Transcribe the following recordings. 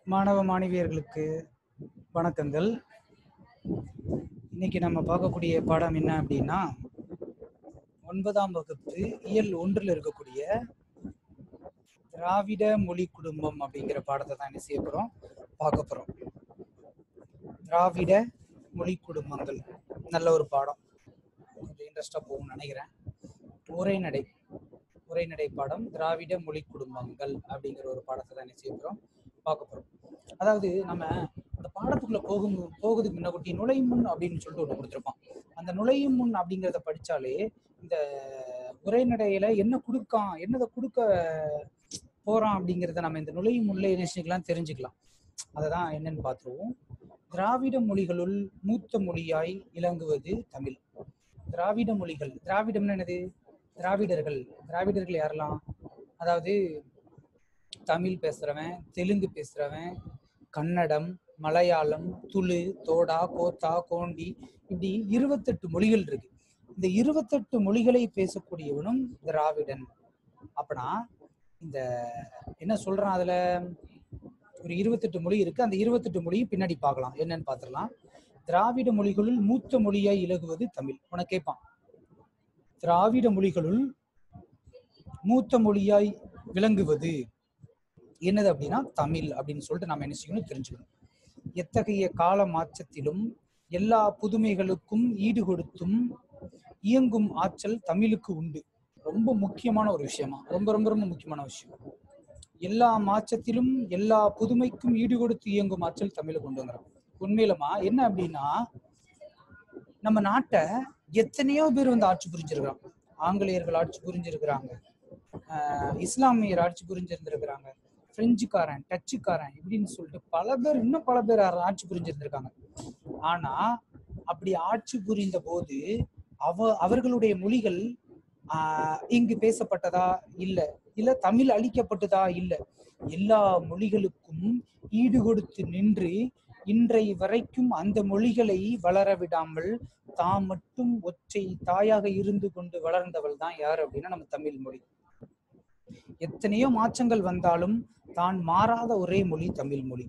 மாணவ மாணவியர்களுக்கு வணக்கங்கள் இன்னைக்கு நம்ம பார்க்கக்கூடிய பாடம் என்ன அப்படின்னா ஒன்பதாம் வகுப்பு இயல் ஒன்றில் இருக்கக்கூடிய திராவிட மொழி குடும்பம் அப்படிங்கிற பாடத்தை தான் என்ன செய்ய போறோம் பார்க்க போறோம் திராவிட மொழி குடும்பங்கள் நல்ல ஒரு பாடம் கொஞ்சம் இன்ட்ரெஸ்டா போகும்னு நினைக்கிறேன் உரைநடை உரைநடை பாடம் திராவிட மொழி குடும்பங்கள் அப்படிங்கிற ஒரு பாடத்தை தான் என்ன செய்ய போறோம் பார்க்க போறோம் அதாவது நம்ம அந்த பாடத்துக்குள்ள போகும் போகுதுக்கு முன்னகுட்டி நுழையும் முன் அப்படின்னு சொல்லிட்டு ஒன்று கொடுத்துருப்பான் அந்த நுழையும் முன் அப்படிங்கிறத படிச்சாலே இந்த உரைநடையில என்ன கொடுக்கான் என்னதை கொடுக்க போறான் அப்படிங்கிறத நம்ம இந்த நுழையும் முன்ல என்ன செஞ்சுக்கலாம் தெரிஞ்சுக்கலாம் அதை தான் என்னன்னு பார்த்துருவோம் திராவிட மொழிகளுள் மூத்த மொழியாய் இலங்குவது தமிழ் திராவிட மொழிகள் திராவிடம்னு என்னது திராவிடர்கள் திராவிடர்கள் யாரெல்லாம் அதாவது தமிழ் பேசுறவன் தெலுங்கு பேசுறவன் கன்னடம் மலையாளம் துளு தோடா கோத்தா கோண்டி இப்படி இருபத்தெட்டு மொழிகள் இருக்கு இந்த இருபத்தெட்டு மொழிகளை பேசக்கூடியவனும் திராவிடன் அப்பனா இந்த என்ன சொல்றான் அதுல ஒரு இருபத்தெட்டு மொழி இருக்கு அந்த இருபத்தெட்டு மொழியும் பின்னாடி பார்க்கலாம் என்னன்னு பார்த்துடலாம் திராவிட மொழிகளுள் மூத்த மொழியாய் இலகுவது தமிழ் உனக்கு கேட்பான் திராவிட மொழிகளுள் மூத்த மொழியாய் விளங்குவது என்னது அப்படின்னா தமிழ் அப்படின்னு சொல்லிட்டு நம்ம என்ன செய்யணும் தெரிஞ்சுக்கணும் எத்தகைய கால மாற்றத்திலும் எல்லா புதுமைகளுக்கும் ஈடு கொடுத்தும் இயங்கும் ஆற்றல் தமிழுக்கு உண்டு ரொம்ப முக்கியமான ஒரு விஷயமா ரொம்ப ரொம்ப ரொம்ப முக்கியமான விஷயம் எல்லா மாற்றத்திலும் எல்லா புதுமைக்கும் ஈடு கொடுத்து இயங்கும் ஆற்றல் தமிழுக்கு கொண்டுங்கிறோம் உண்மையிலமா என்ன அப்படின்னா நம்ம நாட்டை எத்தனையோ பேர் வந்து ஆட்சி புரிஞ்சிருக்கிறாங்க ஆங்கிலேயர்கள் ஆட்சி புரிஞ்சிருக்கிறாங்க ஆஹ் இஸ்லாமியர் ஆட்சி புரிஞ்சிருந்திருக்கிறாங்க பிரெஞ்சுக்காரன் டச்சுக்காரன் இப்படின்னு சொல்லிட்டு பல பேர் இன்னும் பல பேர் ஆட்சி புரிஞ்சிருந்திருக்காங்க ஆனா அப்படி ஆட்சி புரிந்த போது அவ அவர்களுடைய மொழிகள் ஆஹ் இங்கு பேசப்பட்டதா இல்ல இல்ல தமிழ் அழிக்கப்பட்டதா இல்ல எல்லா மொழிகளுக்கும் ஈடு கொடுத்து நின்று இன்றைய வரைக்கும் அந்த மொழிகளை வளர விடாமல் தாம் மட்டும் ஒற்றை தாயாக இருந்து கொண்டு வளர்ந்தவள் தான் யார் அப்படின்னா நம்ம தமிழ் மொழி எத்தனையோ மாற்றங்கள் வந்தாலும் தான் மாறாத ஒரே மொழி தமிழ் மொழி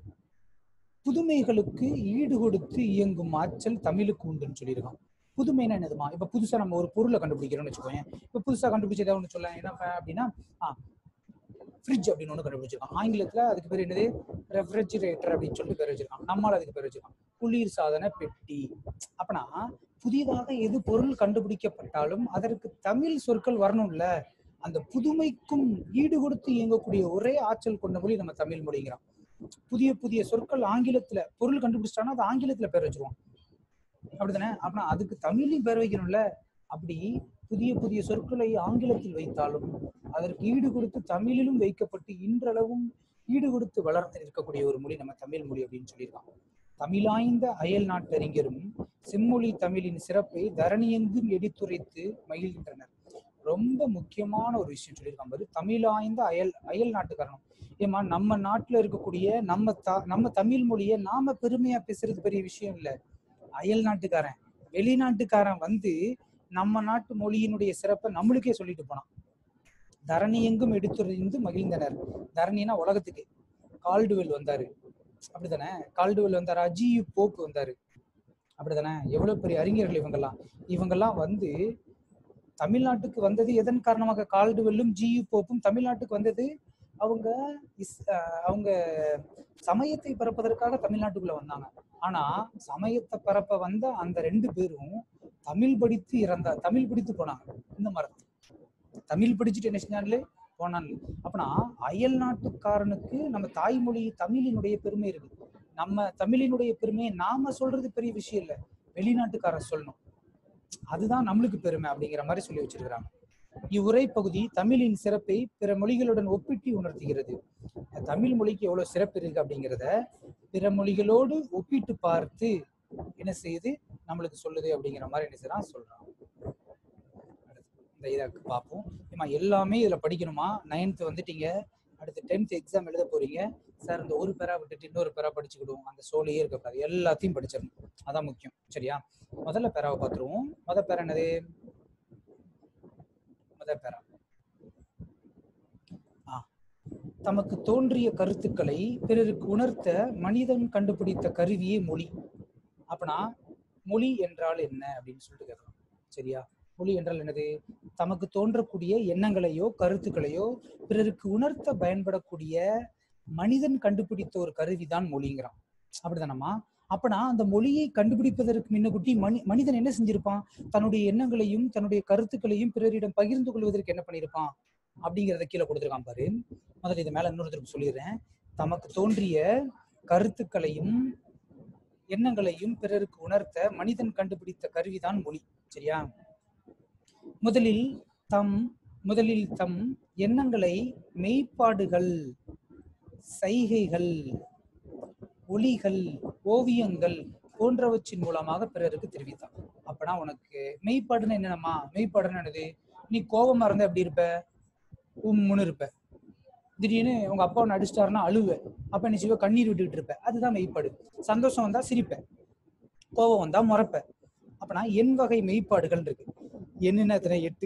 புதுமைகளுக்கு ஈடு கொடுத்து இயங்கும் ஆற்றல் தமிழுக்கு உண்டுன்னு சொல்லியிருக்கான் புதுமைனா என்னதுமா இப்ப புதுசா நம்ம ஒரு பொருளை கண்டுபிடிக்கிறோம்னு வச்சுக்கோங்க இப்ப புதுசா கண்டுபிடிச்ச ஏதாவது ஒன்று சொல்ல என்ன அப்படின்னா ஆ ஃப்ரிட்ஜ் அப்படின்னு ஒன்று கண்டுபிடிச்சிருக்கான் ஆங்கிலத்துல அதுக்கு பேர் என்னது ரெஃப்ரிஜிரேட்டர் அப்படின்னு சொல்லிட்டு பேர் வச்சிருக்கான் நம்மளால அதுக்கு பேர் வச்சிருக்கான் குளிர் சாதன பெட்டி அப்பனா புதிதாக எது பொருள் கண்டுபிடிக்கப்பட்டாலும் அதற்கு தமிழ் சொற்கள் வரணும்ல அந்த புதுமைக்கும் ஈடு கொடுத்து இயங்கக்கூடிய ஒரே ஆற்றல் கொண்ட மொழி நம்ம தமிழ் மொழிங்கிறான் புதிய புதிய சொற்கள் ஆங்கிலத்துல பொருள் கண்டுபிடிச்சிட்டானா அது ஆங்கிலத்துல பேர் வச்சிருவான் அப்படிதானே அப்படின்னா அதுக்கு தமிழையும் பேர் வைக்கணும்ல அப்படி புதிய புதிய சொற்களை ஆங்கிலத்தில் வைத்தாலும் அதற்கு ஈடு கொடுத்து தமிழிலும் வைக்கப்பட்டு இன்றளவும் ஈடு கொடுத்து வளர்த்து இருக்கக்கூடிய ஒரு மொழி நம்ம தமிழ் மொழி அப்படின்னு சொல்லியிருக்காங்க தமிழாய்ந்த அயல் நாட்டறிஞரும் செம்மொழி தமிழின் சிறப்பை தரணியெங்கும் எடுத்துரைத்து மகிழ்கின்றனர் ரொம்ப முக்கியமான ஒரு விஷயம் சொல்லியிருக்காங்க பாரு தமிழாய்ந்த அயல் அயல் நாட்டுக்காரணும் ஏமா நம்ம நாட்டுல இருக்கக்கூடிய நம்ம த நம்ம தமிழ் மொழியை நாம பெருமையா பேசுறது பெரிய விஷயம் இல்ல அயல் நாட்டுக்காரன் வெளிநாட்டுக்காரன் வந்து நம்ம நாட்டு மொழியினுடைய சிறப்பை நம்மளுக்கே சொல்லிட்டு போனான் தரணி எங்கும் எடுத்துரைந்து மகிழ்ந்தனர் தரணினா உலகத்துக்கு கால்டுவெல் வந்தாரு அப்படித்தானே கால்டுவெல் வந்தாரு அஜியு போப் வந்தாரு அப்படித்தானே எவ்வளவு பெரிய அறிஞர்கள் இவங்கெல்லாம் இவங்கெல்லாம் வந்து தமிழ்நாட்டுக்கு வந்தது எதன் காரணமாக கால்டுவெல்லும் ஜியு போப்பும் தமிழ்நாட்டுக்கு வந்தது அவங்க இஸ் அவங்க சமயத்தை பரப்பதற்காக தமிழ்நாட்டுக்குள்ள வந்தாங்க ஆனா சமயத்தை பரப்ப வந்த அந்த ரெண்டு பேரும் தமிழ் படித்து இறந்தா தமிழ் படித்து போனாங்க இந்த மரத்து தமிழ் படிச்சுட்டு என்ன செஞ்சாங்களே போனாங்க அப்பனா அயல் நாட்டுக்காரனுக்கு நம்ம தாய்மொழி தமிழினுடைய பெருமை இருக்கு நம்ம தமிழினுடைய பெருமையை நாம சொல்றது பெரிய விஷயம் இல்லை வெளிநாட்டுக்காரன் சொல்லணும் அதுதான் நம்மளுக்கு பெருமை அப்படிங்கிற மாதிரி சொல்லி வச்சிருக்கிறாங்க இவ்வுரை பகுதி தமிழின் சிறப்பை பிற மொழிகளுடன் ஒப்பிட்டு உணர்த்துகிறது தமிழ் மொழிக்கு எவ்வளவு சிறப்பு இருக்கு அப்படிங்கிறத பிற மொழிகளோடு ஒப்பிட்டு பார்த்து என்ன செய்யுது நம்மளுக்கு சொல்லுது அப்படிங்கிற மாதிரி என்ன செய்யறான் சொல்றான் இந்த இதை பார்ப்போம் ஏமா எல்லாமே இதுல படிக்கணுமா நைன்த் வந்துட்டீங்க அடுத்து டென்த் எக்ஸாம் எழுத போறீங்க சார் இந்த ஒரு பேரா விட்டுட்டு இன்னொரு பேரா படிச்சுக்கிடுவோம் அந்த சோலையே இருக்கக்கூடாது எல்லாத்தையும் படிச்சிடணும் அதான் முக்கியம் சரியா முதல்ல பேராவை பார்த்துருவோம் முத பேரா என்னது முத பேரா ஆ தமக்கு தோன்றிய கருத்துக்களை பிறருக்கு உணர்த்த மனிதன் கண்டுபிடித்த கருவியே மொழி அப்பனா மொழி என்றால் என்ன அப்படின்னு சொல்லிட்டு கேட்கலாம் சரியா மொழி என்றால் என்னது தமக்கு தோன்றக்கூடிய எண்ணங்களையோ கருத்துக்களையோ பிறருக்கு உணர்த்த பயன்படக்கூடிய மனிதன் கண்டுபிடித்த ஒரு கருவிதான் மொழிங்கிறான் அப்படிதானம்மா அப்பனா அந்த மொழியை கண்டுபிடிப்பதற்கு முன்னகுட்டி மனி மனிதன் என்ன செஞ்சிருப்பான் தன்னுடைய எண்ணங்களையும் தன்னுடைய கருத்துக்களையும் பிறரிடம் பகிர்ந்து கொள்வதற்கு என்ன பண்ணியிருப்பான் அப்படிங்கிறத கீழே கொடுத்துருக்கான் பாரு முதல்ல இதை மேல இன்னொருத்தருக்கு சொல்லிடுறேன் தமக்கு தோன்றிய கருத்துக்களையும் எண்ணங்களையும் பிறருக்கு உணர்த்த மனிதன் கண்டுபிடித்த கருவிதான் மொழி சரியா முதலில் தம் முதலில் தம் எண்ணங்களை மெய்ப்பாடுகள் சைகைகள் ஒளிகள் ஓவியங்கள் போன்றவற்றின் மூலமாக பிறருக்கு தெரிவித்தான் அப்பனா உனக்கு மெய்ப்பாடுன்னு என்னென்னமா மெய்ப்பாடுன்னு என்னது நீ கோபமா இருந்தா எப்படி இருப்ப உம்முன்னு இருப்ப திடீர்னு உங்க அப்பா ஒன்று அடிச்சிட்டாருன்னா அழுவ அப்ப என்ன செய்வ கண்ணீர் விட்டுக்கிட்டு இருப்ப அதுதான் மெய்ப்பாடு சந்தோஷம் வந்தா சிரிப்ப கோபம் வந்தா முறைப்ப அப்பனா என் வகை மெய்ப்பாடுகள் இருக்கு என்னென்ன எத்தனை எட்டு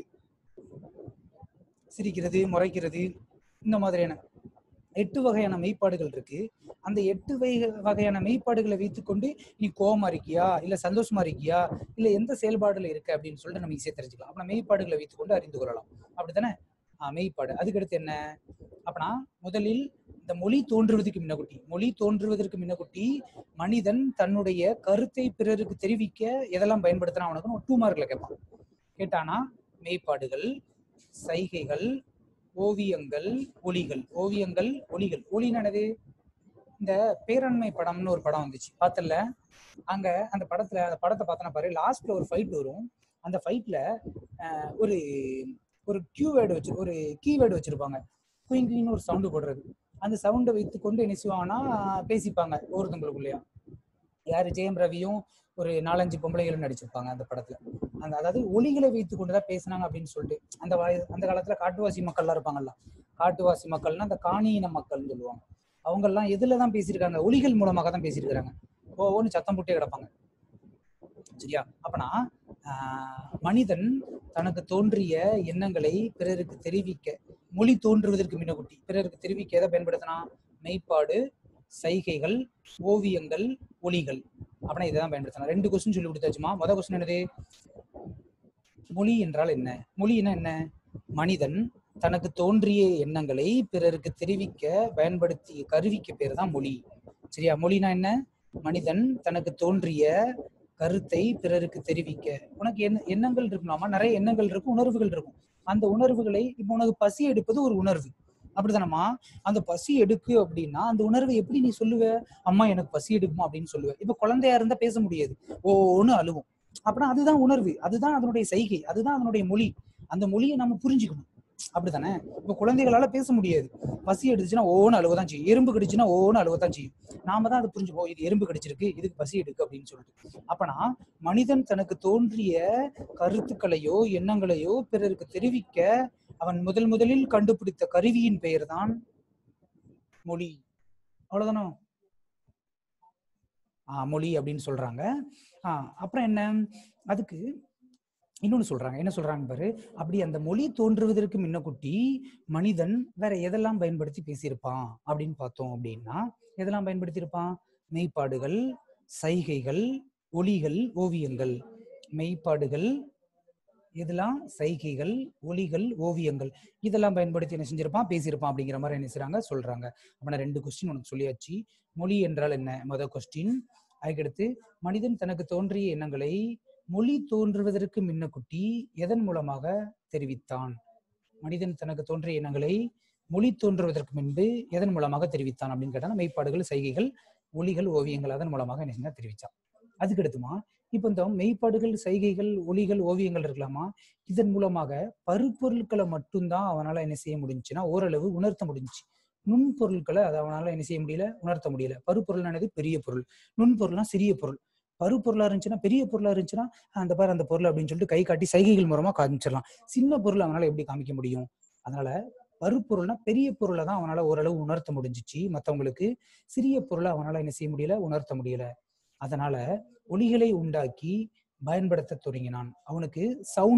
சிரிக்கிறது முறைக்கிறது இந்த மாதிரியான எட்டு வகையான மெய்ப்பாடுகள் இருக்கு அந்த எட்டு வகை வகையான மெய்ப்பாடுகளை வைத்துக்கொண்டு நீ கோவமா இருக்கியா இல்ல சந்தோஷமா இருக்கியா இல்ல எந்த செயல்பாடுல இருக்க அப்படின்னு சொல்லிட்டு நம்ம ஈஸியா தெரிஞ்சுக்கலாம் அப்ப மெய்ப்பாடுகளை வைத்துக்கொண்டு அறிந்து கொள்ளலாம் அப்படித்தானே ஆஹ் மெய்ப்பாடு அதுக்கடுத்து என்ன அப்பனா முதலில் இந்த மொழி தோன்றுவதற்கு முன்னகுட்டி மொழி தோன்றுவதற்கு முன்னகுட்டி மனிதன் தன்னுடைய கருத்தை பிறருக்கு தெரிவிக்க எதெல்லாம் பயன்படுத்தினா அவனுக்கு டூ மார்க்ல கேட்பான் கேட்டானா மெய்ப்பாடுகள் சைகைகள் ஓவியங்கள் ஒளிகள் ஓவியங்கள் ஒளிகள் ஒளின்னு என்னது இந்த பேரண்மை படம்னு ஒரு படம் வந்துச்சு பார்த்தல அங்க அந்த படத்துல அந்த படத்தை பார்த்தனா பாரு லாஸ்ட்ல ஒரு ஃபைட் வரும் அந்த ஃபைட்ல ஒரு ஒரு கியூவேர்டு வச்சு ஒரு கீவேர்டு வச்சிருப்பாங்க குயின் குயின்னு ஒரு சவுண்டு போடுறது அந்த சவுண்டை வைத்துக்கொண்டு என்ன செய்வாங்கன்னா பேசிப்பாங்க ஒருத்தங்களுக்குள்ளேயா யாரு ஜெயம் ரவியும் ஒரு நாலஞ்சு பொம்பளைகளும் நடிச்சிருப்பாங்க அந்த படத்துல அந்த அதாவது ஒளிகளை வைத்து கொண்டுதான் பேசினாங்க அப்படின்னு சொல்லிட்டு அந்த வய- அந்த காலத்துல காட்டுவாசி மக்கள்லாம் இருப்பாங்கல்ல காட்டுவாசி மக்கள்னா அந்த காணியின மக்கள்னு சொல்லுவாங்க அவங்க எல்லாம் எதுல தான் பேசியிருக்காங்க ஒளிகள் மூலமாக தான் பேசியிருக்கிறாங்க ஒவ்வொன்று சத்தம் போட்டே கிடப்பாங்க சரியா அப்பனா ஆஹ், மனிதன் தனக்கு தோன்றிய எண்ணங்களை பிறருக்கு தெரிவிக்க மொழி தோன்றுவதற்கு முன்னகுட்டி பிறருக்கு தெரிவிக்க எதை பயன்படுத்தினா மெய்ப்பாடு சைகைகள் ஓவியங்கள் ஒளிகள் அப்படின்னா இதை தான் பயன்படுத்தணும் ரெண்டு கொஸ்டின் சொல்லி கொடுத்தாச்சுமா முதல் கொஸ்டின் என்னது மொழி என்றால் என்ன மொழின்னா என்ன மனிதன் தனக்கு தோன்றிய எண்ணங்களை பிறருக்கு தெரிவிக்க பயன்படுத்திய கருவிக்கு பேர் தான் மொழி சரியா மொழினா என்ன மனிதன் தனக்கு தோன்றிய கருத்தை பிறருக்கு தெரிவிக்க உனக்கு என்ன எண்ணங்கள் இருக்கலாமா நிறைய எண்ணங்கள் இருக்கும் உணர்வுகள் இருக்கும் அந்த உணர்வுகளை இப்போ உனக்கு பசி எடுப்பது ஒரு உணர்வு அப்படிதானம்மா அந்த பசி எடுக்கு அப்படின்னா அந்த உணர்வை எப்படி நீ சொல்லுவ அம்மா எனக்கு பசி எடுக்குமா அப்படின்னு சொல்லுவ இப்ப குழந்தையா இருந்தா பேச முடியாது ஓன்னு அழுவும் அப்படின்னா அதுதான் உணர்வு அதுதான் அதனுடைய செய்கை அதுதான் அதனுடைய மொழி அந்த மொழியை நம்ம புரிஞ்சுக்கணும் அப்படித்தானே இப்ப குழந்தைகளால பேச முடியாது பசி எடுத்துச்சுன்னா ஓன்னு அழுவதான் செய்யும் எறும்பு கடிச்சுன்னா ஓன்னு அழுவதான் செய்யும் நாம தான் அதை புரிஞ்சுப்போம் இது எறும்பு கடிச்சிருக்கு இதுக்கு பசி எடுக்கு அப்படின்னு சொல்லிட்டு அப்பனா மனிதன் தனக்கு தோன்றிய கருத்துக்களையோ எண்ணங்களையோ பிறருக்கு தெரிவிக்க அவன் முதல் முதலில் கண்டுபிடித்த கருவியின் பெயர் தான் மொழி அவ்வளவுதானோ ஆஹ் மொழி அப்படின்னு சொல்றாங்க ஆஹ் அப்புறம் என்ன அதுக்கு இன்னொன்னு சொல்றாங்க என்ன சொல்றாங்க பாரு அப்படி அந்த மொழி தோன்றுவதற்கு முன்னக்குட்டி மனிதன் வேற எதெல்லாம் பயன்படுத்தி பேசியிருப்பான் அப்படின்னு பார்த்தோம் அப்படின்னா எதெல்லாம் பயன்படுத்தியிருப்பான் மெய்ப்பாடுகள் சைகைகள் ஒளிகள் ஓவியங்கள் மெய்ப்பாடுகள் இதெல்லாம் சைகைகள் ஒளிகள் ஓவியங்கள் இதெல்லாம் பயன்படுத்தி என்ன செஞ்சிருப்பான் பேசியிருப்பான் அப்படிங்கிற மாதிரி என்ன செய்றாங்க சொல்றாங்க அப்படின்னா ரெண்டு கொஸ்டின் உனக்கு சொல்லியாச்சு மொழி என்றால் என்ன முதல் கொஸ்டின் அதுக்கடுத்து மனிதன் தனக்கு தோன்றிய எண்ணங்களை மொழி தோன்றுவதற்கு முன்னக்குட்டி எதன் மூலமாக தெரிவித்தான் மனிதன் தனக்கு தோன்றிய எண்ணங்களை மொழி தோன்றுவதற்கு முன்பு எதன் மூலமாக தெரிவித்தான் அப்படின்னு கேட்டா மெய்ப்பாடுகள் சைகைகள் ஒளிகள் ஓவியங்கள் அதன் மூலமாக என்ன செஞ்சா தெரிவித்தான் அதுக்கடுத்துமா இப்போ இந்த மெய்ப்பாடுகள் சைகைகள் ஒளிகள் ஓவியங்கள் இருக்கலாமா இதன் மூலமாக பருப்பொருட்களை மட்டும்தான் அவனால என்ன செய்ய முடிஞ்சுன்னா ஓரளவு உணர்த்த முடிஞ்சுச்சு நுண்பொருட்களை அதை அவனால என்ன செய்ய முடியல உணர்த்த முடியல பருப்பொருள்னானது பெரிய பொருள் நுண்பொருள்னா சிறிய பொருள் பருப்பொருளா இருந்துச்சுன்னா பெரிய பொருளா இருந்துச்சுன்னா அந்த பாரு அந்த பொருள் அப்படின்னு சொல்லிட்டு கை காட்டி சைகைகள் மூலமா காமிச்சிடலாம் சின்ன பொருள் அவனால எப்படி காமிக்க முடியும் அதனால பருப்பொருள்னா பெரிய பொருளை தான் அவனால ஓரளவு உணர்த்த முடிஞ்சிச்சு மத்தவங்களுக்கு சிறிய பொருளை அவனால என்ன செய்ய முடியல உணர்த்த முடியல அதனால ஒலிகளை உண்டாக்கி பயன்படுத்த தொடங்கினான் அவனுக்கு சவுண்டு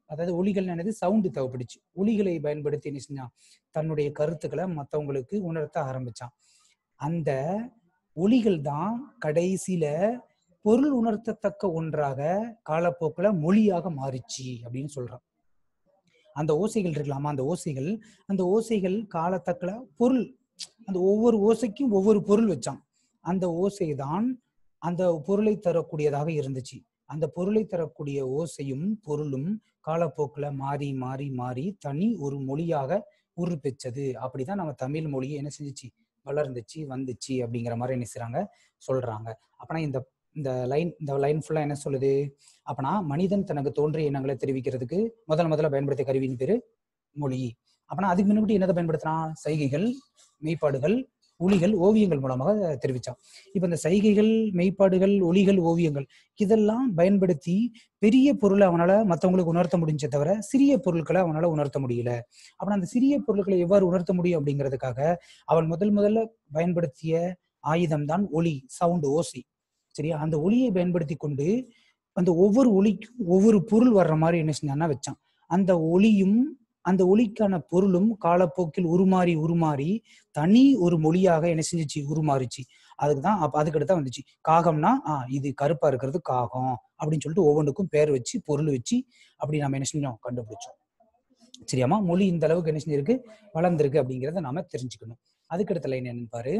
அதாவது ஒலிகள் என்னது சவுண்டு தேவைப்படுச்சு ஒலிகளை பயன்படுத்தி என்ன செஞ்சான் தன்னுடைய கருத்துக்களை மற்றவங்களுக்கு உணர்த்த ஆரம்பிச்சான் அந்த ஒலிகள் தான் கடைசியில பொருள் உணர்த்தத்தக்க ஒன்றாக காலப்போக்கில் மொழியாக மாறிச்சு அப்படின்னு சொல்றான் அந்த ஓசைகள் இருக்கலாமா அந்த ஓசைகள் அந்த ஓசைகள் காலத்தக்கல பொருள் அந்த ஒவ்வொரு ஓசைக்கும் ஒவ்வொரு பொருள் வச்சான் அந்த ஓசை தான் அந்த பொருளை தரக்கூடியதாக இருந்துச்சு அந்த பொருளை தரக்கூடிய ஓசையும் பொருளும் காலப்போக்கில் மாறி மாறி மாறி தனி ஒரு மொழியாக உருப்பெற்றது அப்படிதான் நம்ம தமிழ் மொழியை என்ன செஞ்சுச்சு வளர்ந்துச்சு வந்துச்சு அப்படிங்கிற மாதிரி என்ன செய்றாங்க சொல்றாங்க அப்பனா இந்த இந்த லைன் இந்த லைன் ஃபுல்லா என்ன சொல்லுது அப்பனா மனிதன் தனக்கு தோன்றிய எண்ணங்களை தெரிவிக்கிறதுக்கு முதல் முதல்ல பயன்படுத்திய கருவியின் பேரு மொழி அப்பனா அதுக்கு முன்னாடி என்னதை பயன்படுத்தினான் சைகைகள் மெய்ப்பாடுகள் ஒளிகள் ஓவியங்கள் மூலமாக தெரிவிச்சான் இப்ப இந்த சைகைகள் மெய்ப்பாடுகள் ஒளிகள் ஓவியங்கள் இதெல்லாம் பயன்படுத்தி பெரிய பொருளை அவனால மத்தவங்களுக்கு உணர்த்த முடிஞ்சே தவிர சிறிய பொருட்களை அவனால உணர்த்த முடியல அப்ப அந்த சிறிய பொருட்களை எவ்வாறு உணர்த்த முடியும் அப்படிங்கிறதுக்காக அவன் முதல் முதல்ல பயன்படுத்திய ஆயுதம் தான் ஒளி சவுண்ட் ஓசை சரியா அந்த ஒளியை பயன்படுத்தி கொண்டு அந்த ஒவ்வொரு ஒளிக்கும் ஒவ்வொரு பொருள் வர்ற மாதிரி என்ன செஞ்சான்னா வச்சான் அந்த ஒளியும் அந்த ஒளிக்கான பொருளும் காலப்போக்கில் உருமாறி உருமாறி தனி ஒரு மொழியாக என்ன செஞ்சுச்சு உருமாறிச்சு அதுக்கு தான் அப்ப அதுக்கு அடுத்தா வந்துச்சு காகம்னா ஆ இது கருப்பா இருக்கிறது காகம் அப்படின்னு சொல்லிட்டு ஒவ்வொன்றுக்கும் பேர் வச்சு பொருள் வச்சு அப்படி நம்ம என்ன செஞ்சோம் கண்டுபிடிச்சோம் சரியாமா மொழி இந்த அளவுக்கு என்ன செஞ்சிருக்கு வளர்ந்திருக்கு அப்படிங்கிறத நாம தெரிஞ்சுக்கணும் அதுக்கு அடுத்த லைன் என்னன்னு பாரு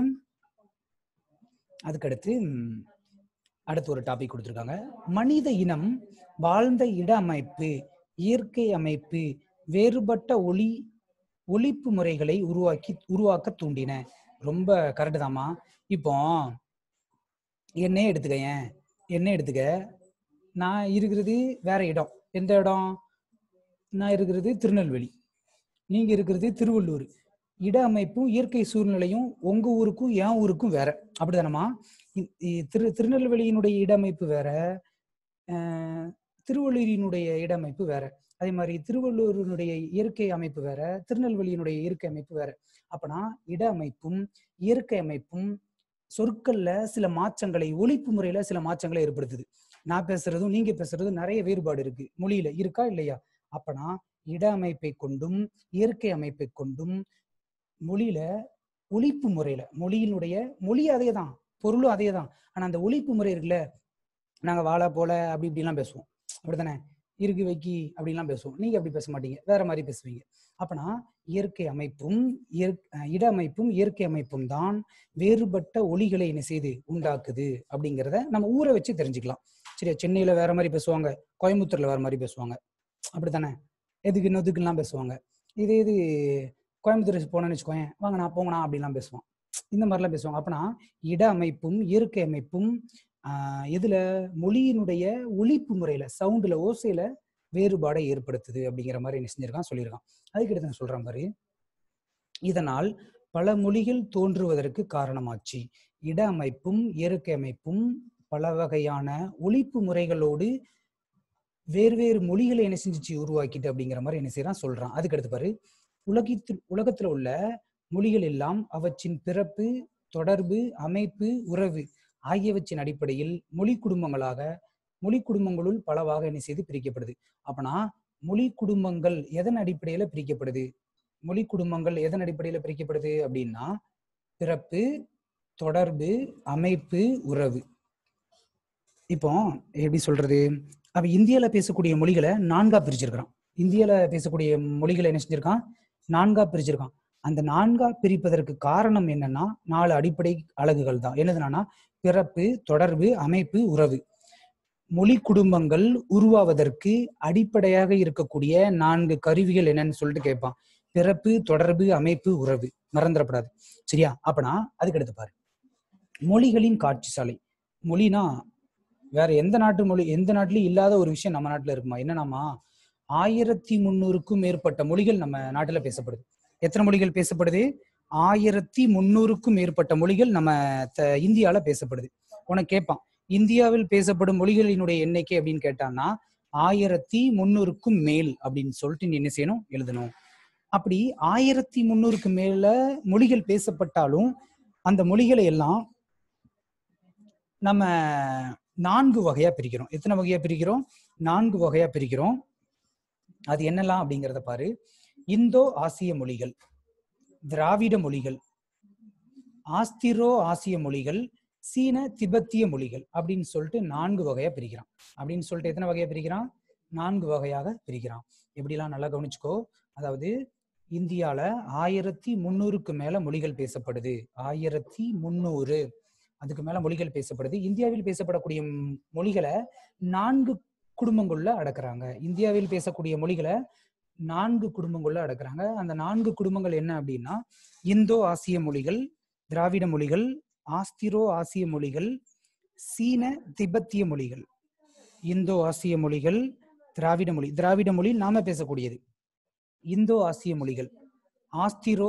அதுக்கடுத்து ம், அடுத்து ஒரு டாபிக் கொடுத்துருக்காங்க மனித இனம் வாழ்ந்த இட அமைப்பு இயற்கை அமைப்பு வேறுபட்ட ஒளி ஒழிப்பு முறைகளை உருவாக்கி உருவாக்க தூண்டின ரொம்ப கரெக்டு தாம்மா இப்போ என்னையே எடுத்துக்கயேன் என்ன எடுத்துக்க நான் இருக்கிறது வேற இடம் எந்த இடம் நான் இருக்கிறது திருநெல்வேலி நீங்க இருக்கிறது திருவள்ளூர் இட அமைப்பும் இயற்கை சூழ்நிலையும் உங்க ஊருக்கும் என் ஊருக்கும் வேற அப்படிதானம்மா இ- இ- திரு திருநெல்வேலியினுடைய இடமைப்பு வேற அஹ், திருவள்ளூரினுடைய இடமைப்பு வேற அதே மாதிரி திருவள்ளூரினுடைய இயற்கை அமைப்பு வேற திருநெல்வேலியினுடைய இயற்கை அமைப்பு வேற அப்பனா இட அமைப்பும் இயற்கை அமைப்பும் சொற்கள்ல சில மாற்றங்களை ஒலிப்பு முறையில சில மாற்றங்களை ஏற்படுத்துது நான் பேசுறதும் நீங்க பேசுறதும் நிறைய வேறுபாடு இருக்கு மொழியில இருக்கா இல்லையா அப்பனா இட அமைப்பை கொண்டும் இயற்கை அமைப்பை கொண்டும் மொழியில ஒலிப்பு முறையில மொழியினுடைய மொழி அதே தான் பொருளும் அதே தான் ஆனா அந்த ஒலிப்பு முறை இருக்குல்ல நாங்க வாழ போல அப்படி இப்படிலாம் பேசுவோம் அப்படிதானே இருக்கு வைக்கி அப்படிலாம் பேசுவோம் நீங்க அப்படி பேச மாட்டீங்க வேற மாதிரி பேசுவீங்க அப்பனா இயற்கை அமைப்பும் இயற்- அஹ் இட அமைப்பும் இயற்கை அமைப்பும் தான் வேறுபட்ட ஒலிகளை என்ன செய்து உண்டாக்குது அப்படிங்கிறத நம்ம ஊரை வச்சு தெரிஞ்சுக்கலாம் சரியா சென்னையில வேற மாதிரி பேசுவாங்க கோயம்புத்தூர்ல வேற மாதிரி பேசுவாங்க அப்படித்தானே எதுக்கு இன்னொதுக்குலாம் பேசுவாங்க இதே இது கோயம்புத்தூர் போனேன்னு வச்சுக்கோயேன் வாங்கண்ணா போங்கண்ணா அப்படிலாம் பேசுவான் இந்த மாதிரிலாம் பேசுவாங்க அப்பனா இட அமைப்பும் இயற்கை அமைப்பும் ஆஹ் இதுல மொழியினுடைய ஒலிப்பு முறையில சவுண்டுல ஓசையில வேறுபாடை ஏற்படுத்துது அப்படிங்கிற மாதிரி என்ன செஞ்சிருக்கான் சொல்லியிருக்கான் அதுக்கு அடுத்து நான் சொல்றேன் பாரு இதனால் பல மொழிகள் தோன்றுவதற்கு காரணமாச்சு இட அமைப்பும் இயற்கை அமைப்பும் பல வகையான ஒலிப்பு முறைகளோடு வேறு வேறு மொழிகளை என்ன செஞ்சுச்சு உருவாக்கிட்டு அப்படிங்கிற மாதிரி என்ன செய்யறான் சொல்றான் அதுக்கு அடுத்து பாரு உலகத்தில் உலகத்துல உள்ள மொழிகள் எல்லாம் அவற்றின் பிறப்பு தொடர்பு அமைப்பு உறவு ஆகியவற்றின் அடிப்படையில் மொழி குடும்பங்களாக மொழி குடும்பங்களுள் பலவாக என்ன செய்து பிரிக்கப்படுது அப்பனா மொழி குடும்பங்கள் எதன் அடிப்படையில பிரிக்கப்படுது மொழி குடும்பங்கள் எதன் அடிப்படையில பிரிக்கப்படுது அப்படின்னா பிறப்பு தொடர்பு அமைப்பு உறவு இப்போ எப்படி சொல்றது அவ இந்தியால பேசக்கூடிய மொழிகளை நான்கா பிரிச்சிருக்கிறான் இந்தியால பேசக்கூடிய மொழிகளை என்ன செஞ்சிருக்கான் நான்கா பிரிச்சிருக்கான் அந்த நான்கா பிரிப்பதற்கு காரணம் என்னன்னா நாலு அடிப்படை அலகுகள் தான் என்னதுன்னா பிறப்பு தொடர்பு அமைப்பு உறவு மொழி குடும்பங்கள் உருவாவதற்கு அடிப்படையாக இருக்கக்கூடிய நான்கு கருவிகள் என்னன்னு சொல்லிட்டு கேட்பான் பிறப்பு தொடர்பு அமைப்பு உறவு மறந்துடப்படாது சரியா அப்பனா அதுக்கு அடுத்து பாரு மொழிகளின் காட்சி சாலை மொழினா வேற எந்த நாட்டு மொழி எந்த நாட்டிலயும் இல்லாத ஒரு விஷயம் நம்ம நாட்டுல இருக்குமா என்னன்னாமா ஆயிரத்தி முந்நூறுக்கும் மேற்பட்ட மொழிகள் நம்ம நாட்டுல பேசப்படுது எத்தனை மொழிகள் பேசப்படுது ஆயிரத்தி முந்நூறுக்கும் மேற்பட்ட மொழிகள் நம்ம த- இந்தியால பேசப்படுது உனக்கு கேட்பான் இந்தியாவில் பேசப்படும் மொழிகளினுடைய எண்ணிக்கை அப்படின்னு கேட்டான்னா ஆயிரத்தி முந்நூறுக்கும் மேல் அப்படின்னு சொல்லிட்டு நீ என்ன செய்யணும் எழுதணும் அப்படி ஆயிரத்தி முந்நூறுக்கு மேல மொழிகள் பேசப்பட்டாலும் அந்த மொழிகளை எல்லாம் நம்ம நான்கு வகையா பிரிக்கிறோம் எத்தனை வகையா பிரிக்கிறோம் நான்கு வகையா பிரிக்கிறோம் அது என்னலாம் அப்படிங்கிறத பாரு இந்தோ ஆசிய மொழிகள் திராவிட மொழிகள் ஆஸ்திரோ ஆசிய மொழிகள் சீன திபெத்திய மொழிகள் அப்படின்னு சொல்லிட்டு நான்கு வகையா பிரிக்கிறான் அப்படின்னு சொல்லிட்டு எத்தனை வகையா பிரிக்கிறான் நான்கு வகையாக பிரிக்கிறான் எப்படிலாம் நல்லா கவனிச்சுக்கோ அதாவது இந்தியால ஆயிரத்தி முந்நூறுக்கு மேல மொழிகள் பேசப்படுது ஆயிரத்தி முந்நூறு அதுக்கு மேல மொழிகள் பேசப்படுது இந்தியாவில் பேசப்படக்கூடிய ம்- மொழிகளை நான்கு குடும்பங்கள்ல அடக்குறாங்க இந்தியாவில் பேசக்கூடிய மொழிகளை நான்கு குடும்பங்கள்ல அடக்குறாங்க அந்த நான்கு குடும்பங்கள் என்ன அப்படின்னா இந்தோ ஆசிய மொழிகள் திராவிட மொழிகள் ஆஸ்திரோ ஆசிய மொழிகள் சீன திபெத்திய மொழிகள் இந்தோ ஆசிய மொழிகள் திராவிட மொழி திராவிட மொழி நாம பேசக்கூடியது இந்தோ ஆசிய மொழிகள் ஆஸ்திரோ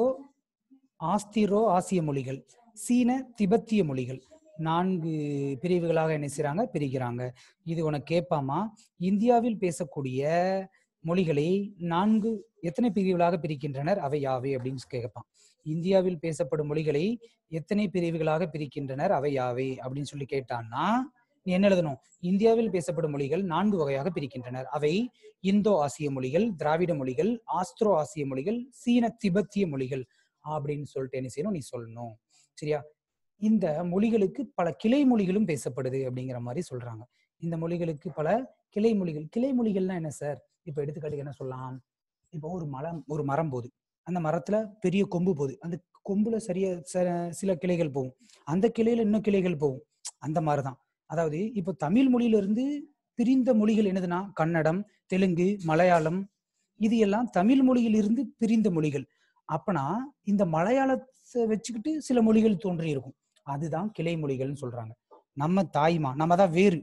ஆஸ்திரோ ஆசிய மொழிகள் சீன திபெத்திய மொழிகள் நான்கு பிரிவுகளாக என்ன செய்றாங்க பிரிக்கிறாங்க இது உனக்கு கேட்பாமா இந்தியாவில் பேசக்கூடிய மொழிகளை நான்கு எத்தனை பிரிவுகளாக பிரிக்கின்றனர் அவை யாவை அப்படின்னு கேட்பான் இந்தியாவில் பேசப்படும் மொழிகளை எத்தனை பிரிவுகளாக பிரிக்கின்றனர் அவை யாவை அப்படின்னு சொல்லி கேட்டான்னா நீ என்ன எழுதணும் இந்தியாவில் பேசப்படும் மொழிகள் நான்கு வகையாக பிரிக்கின்றனர் அவை இந்தோ ஆசிய மொழிகள் திராவிட மொழிகள் ஆஸ்திரோ ஆசிய மொழிகள் சீன திபெத்திய மொழிகள் அப்படின்னு சொல்லிட்டு என்ன செய்யணும் நீ சொல்லணும் சரியா இந்த மொழிகளுக்கு பல கிளை மொழிகளும் பேசப்படுது அப்படிங்கிற மாதிரி சொல்றாங்க இந்த மொழிகளுக்கு பல கிளை மொழிகள் கிளை மொழிகள்னா என்ன சார் இப்ப எடுத்துக்காட்டுக்கு என்ன சொல்லலாம் இப்போ ஒரு மரம் ஒரு மரம் போகுது அந்த மரத்துல பெரிய கொம்பு போகுது அந்த கொம்புல சரியா ச- சில கிளைகள் போகும் அந்த கிளையில இன்னும் கிளைகள் போகும் அந்த மாதிரிதான் அதாவது இப்போ தமிழ் மொழியில இருந்து பிரிந்த மொழிகள் என்னதுன்னா கன்னடம் தெலுங்கு மலையாளம் இது எல்லாம் தமிழ் மொழியிலிருந்து பிரிந்த மொழிகள் அப்பனா இந்த மலையாளத்தை வச்சுக்கிட்டு சில மொழிகள் தோன்றி இருக்கும் அதுதான் கிளை மொழிகள்னு சொல்றாங்க நம்ம தாய்மா நம்ம தான் வேறு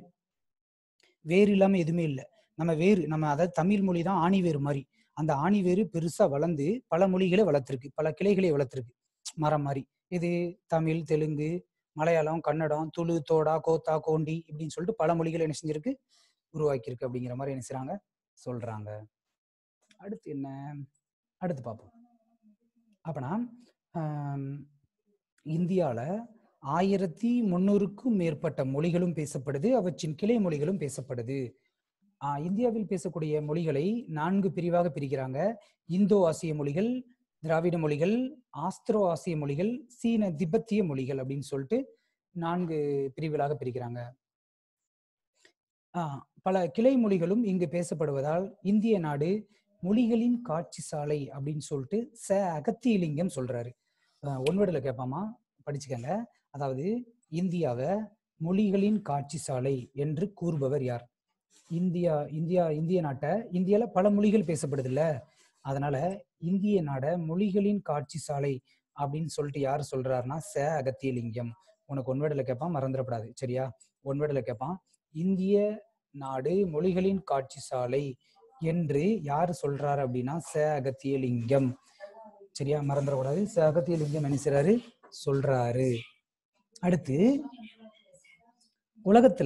வேறு இல்லாம எதுவுமே இல்லை நம்ம வேறு நம்ம அதாவது தமிழ் மொழி தான் ஆணி வேறு மாதிரி அந்த ஆணி வேறு பெருசா வளர்ந்து பல மொழிகளை வளர்த்துருக்கு பல கிளைகளை வளர்த்துருக்கு மரம் மாதிரி இது தமிழ் தெலுங்கு மலையாளம் கன்னடம் துளு தோடா கோத்தா கோண்டி இப்படின்னு சொல்லிட்டு பல மொழிகளை என்ன செஞ்சிருக்கு உருவாக்கியிருக்கு அப்படிங்கிற மாதிரி என்ன செய்றாங்க சொல்றாங்க அடுத்து என்ன அடுத்து பார்ப்போம் அப்பனா ஆம், இந்தியால ஆயிரத்தி முந்நூறுக்கும் மேற்பட்ட மொழிகளும் பேசப்படுது அவற்றின் கிளை மொழிகளும் பேசப்படுது ஆஹ் இந்தியாவில் பேசக்கூடிய மொழிகளை நான்கு பிரிவாக பிரிக்கிறாங்க இந்தோ ஆசிய மொழிகள் திராவிட மொழிகள் ஆஸ்திரோ ஆசிய மொழிகள் சீன திபெத்திய மொழிகள் அப்படின்னு சொல்லிட்டு நான்கு பிரிவுகளாக பிரிக்கிறாங்க ஆஹ் பல கிளை மொழிகளும் இங்கு பேசப்படுவதால் இந்திய நாடு மொழிகளின் காட்சி சாலை அப்படின்னு சொல்லிட்டு ச அகத்தியலிங்கம் சொல்றாரு ஒன்வடில கேட்பாமா படிச்சுக்கங்க அதாவது இந்தியாவை மொழிகளின் காட்சி சாலை என்று கூறுபவர் யார் இந்தியா இந்தியா இந்திய நாட்டை இந்தியால பல மொழிகள் பேசப்படுது இல்ல அதனால இந்திய நாட மொழிகளின் காட்சி சாலை அப்படின்னு சொல்லிட்டு யார் சொல்றாருன்னா ச அகத்தியலிங்கம் உனக்கு ஒன்வேடில் கேட்பான் மறந்துடக்கூடாது சரியா ஒன்வேடில் கேட்பான் இந்திய நாடு மொழிகளின் காட்சி சாலை என்று யார் சொல்றாரு அப்படின்னா ச அகத்தியலிங்கம் சரியா மறந்துடக்கூடாது ச அகத்தியலிங்கம் என்ன செய்றாரு சொல்றாரு அடுத்து உலகத்துல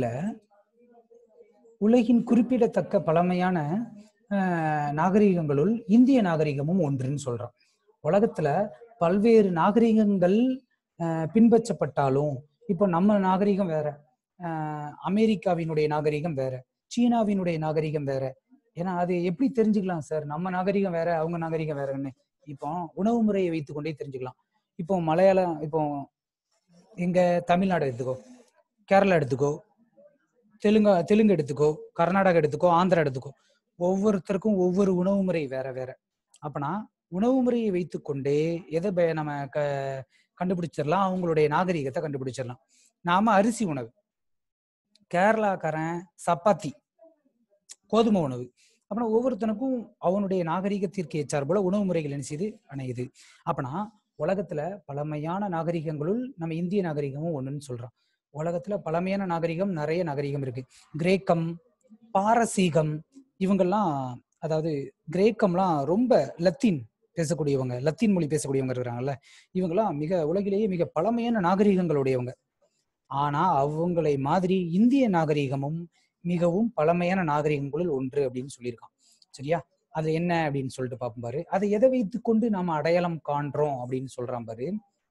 உலகின் குறிப்பிடத்தக்க பழமையான ஆஹ், நாகரிகங்களுள் இந்திய நாகரிகமும் ஒன்றுன்னு சொல்றான் உலகத்துல பல்வேறு நாகரிகங்கள் ஆஹ், பின்பற்றப்பட்டாலும் இப்போ நம்ம நாகரிகம் வேற ஆஹ், அமெரிக்காவினுடைய நாகரிகம் வேற சீனாவினுடைய நாகரிகம் வேற ஏன்னா அது எப்படி தெரிஞ்சுக்கலாம் சார் நம்ம நாகரிகம் வேற அவங்க நாகரிகம் வேறன்னு இப்போ உணவு முறையை வைத்துக்கொண்டே தெரிஞ்சுக்கலாம் இப்போ மலையாளம் இப்போ எங்க தமிழ்நாடு எடுத்துக்கோ கேரளா எடுத்துக்கோ தெலுங்கா தெலுங்கு எடுத்துக்கோ கர்நாடகா எடுத்துக்கோ ஆந்திரா எடுத்துக்கோ ஒவ்வொருத்தருக்கும் ஒவ்வொரு உணவு முறை வேற வேற அப்பனா உணவு முறையை வைத்துக்கொண்டே எதை ப- நம்ம க கண்டுபிடிச்சிடலாம் அவங்களுடைய நாகரிகத்தை கண்டுபிடிச்சிடலாம் நாம அரிசி உணவு கேரளாக்காரன் சப்பாத்தி கோதுமை உணவு அப்பனா ஒவ்வொருத்தனுக்கும் அவனுடைய நாகரிகத்திற்கு ஏற்றார் போல உணவு முறைகள் என்ன செய்யுது அணையுது அப்பனா உலகத்துல பழமையான நாகரிகங்களுள் நம்ம இந்திய நாகரிகமும் ஒண்ணுன்னு சொல்றோம் உலகத்துல பழமையான நாகரிகம் நிறைய நாகரிகம் இருக்கு கிரேக்கம் பாரசீகம் இவங்கெல்லாம் அதாவது கிரேக்கம்லாம் ரொம்ப லத்தீன் பேசக்கூடியவங்க லத்தீன் மொழி பேசக்கூடியவங்க இருக்கிறாங்கல்ல இவங்கெல்லாம் மிக உலகிலேயே மிக பழமையான நாகரிகங்களுடையவங்க ஆனா அவங்களை மாதிரி இந்திய நாகரிகமும் மிகவும் பழமையான நாகரிகங்களில் ஒன்று அப்படின்னு சொல்லியிருக்கான் சரியா அது என்ன அப்படின்னு சொல்லிட்டு பார்ப்போம் பாரு அதை எதை வைத்துக்கொண்டு நாம அடையாளம் காண்றோம் அப்படின்னு சொல்றான் பாரு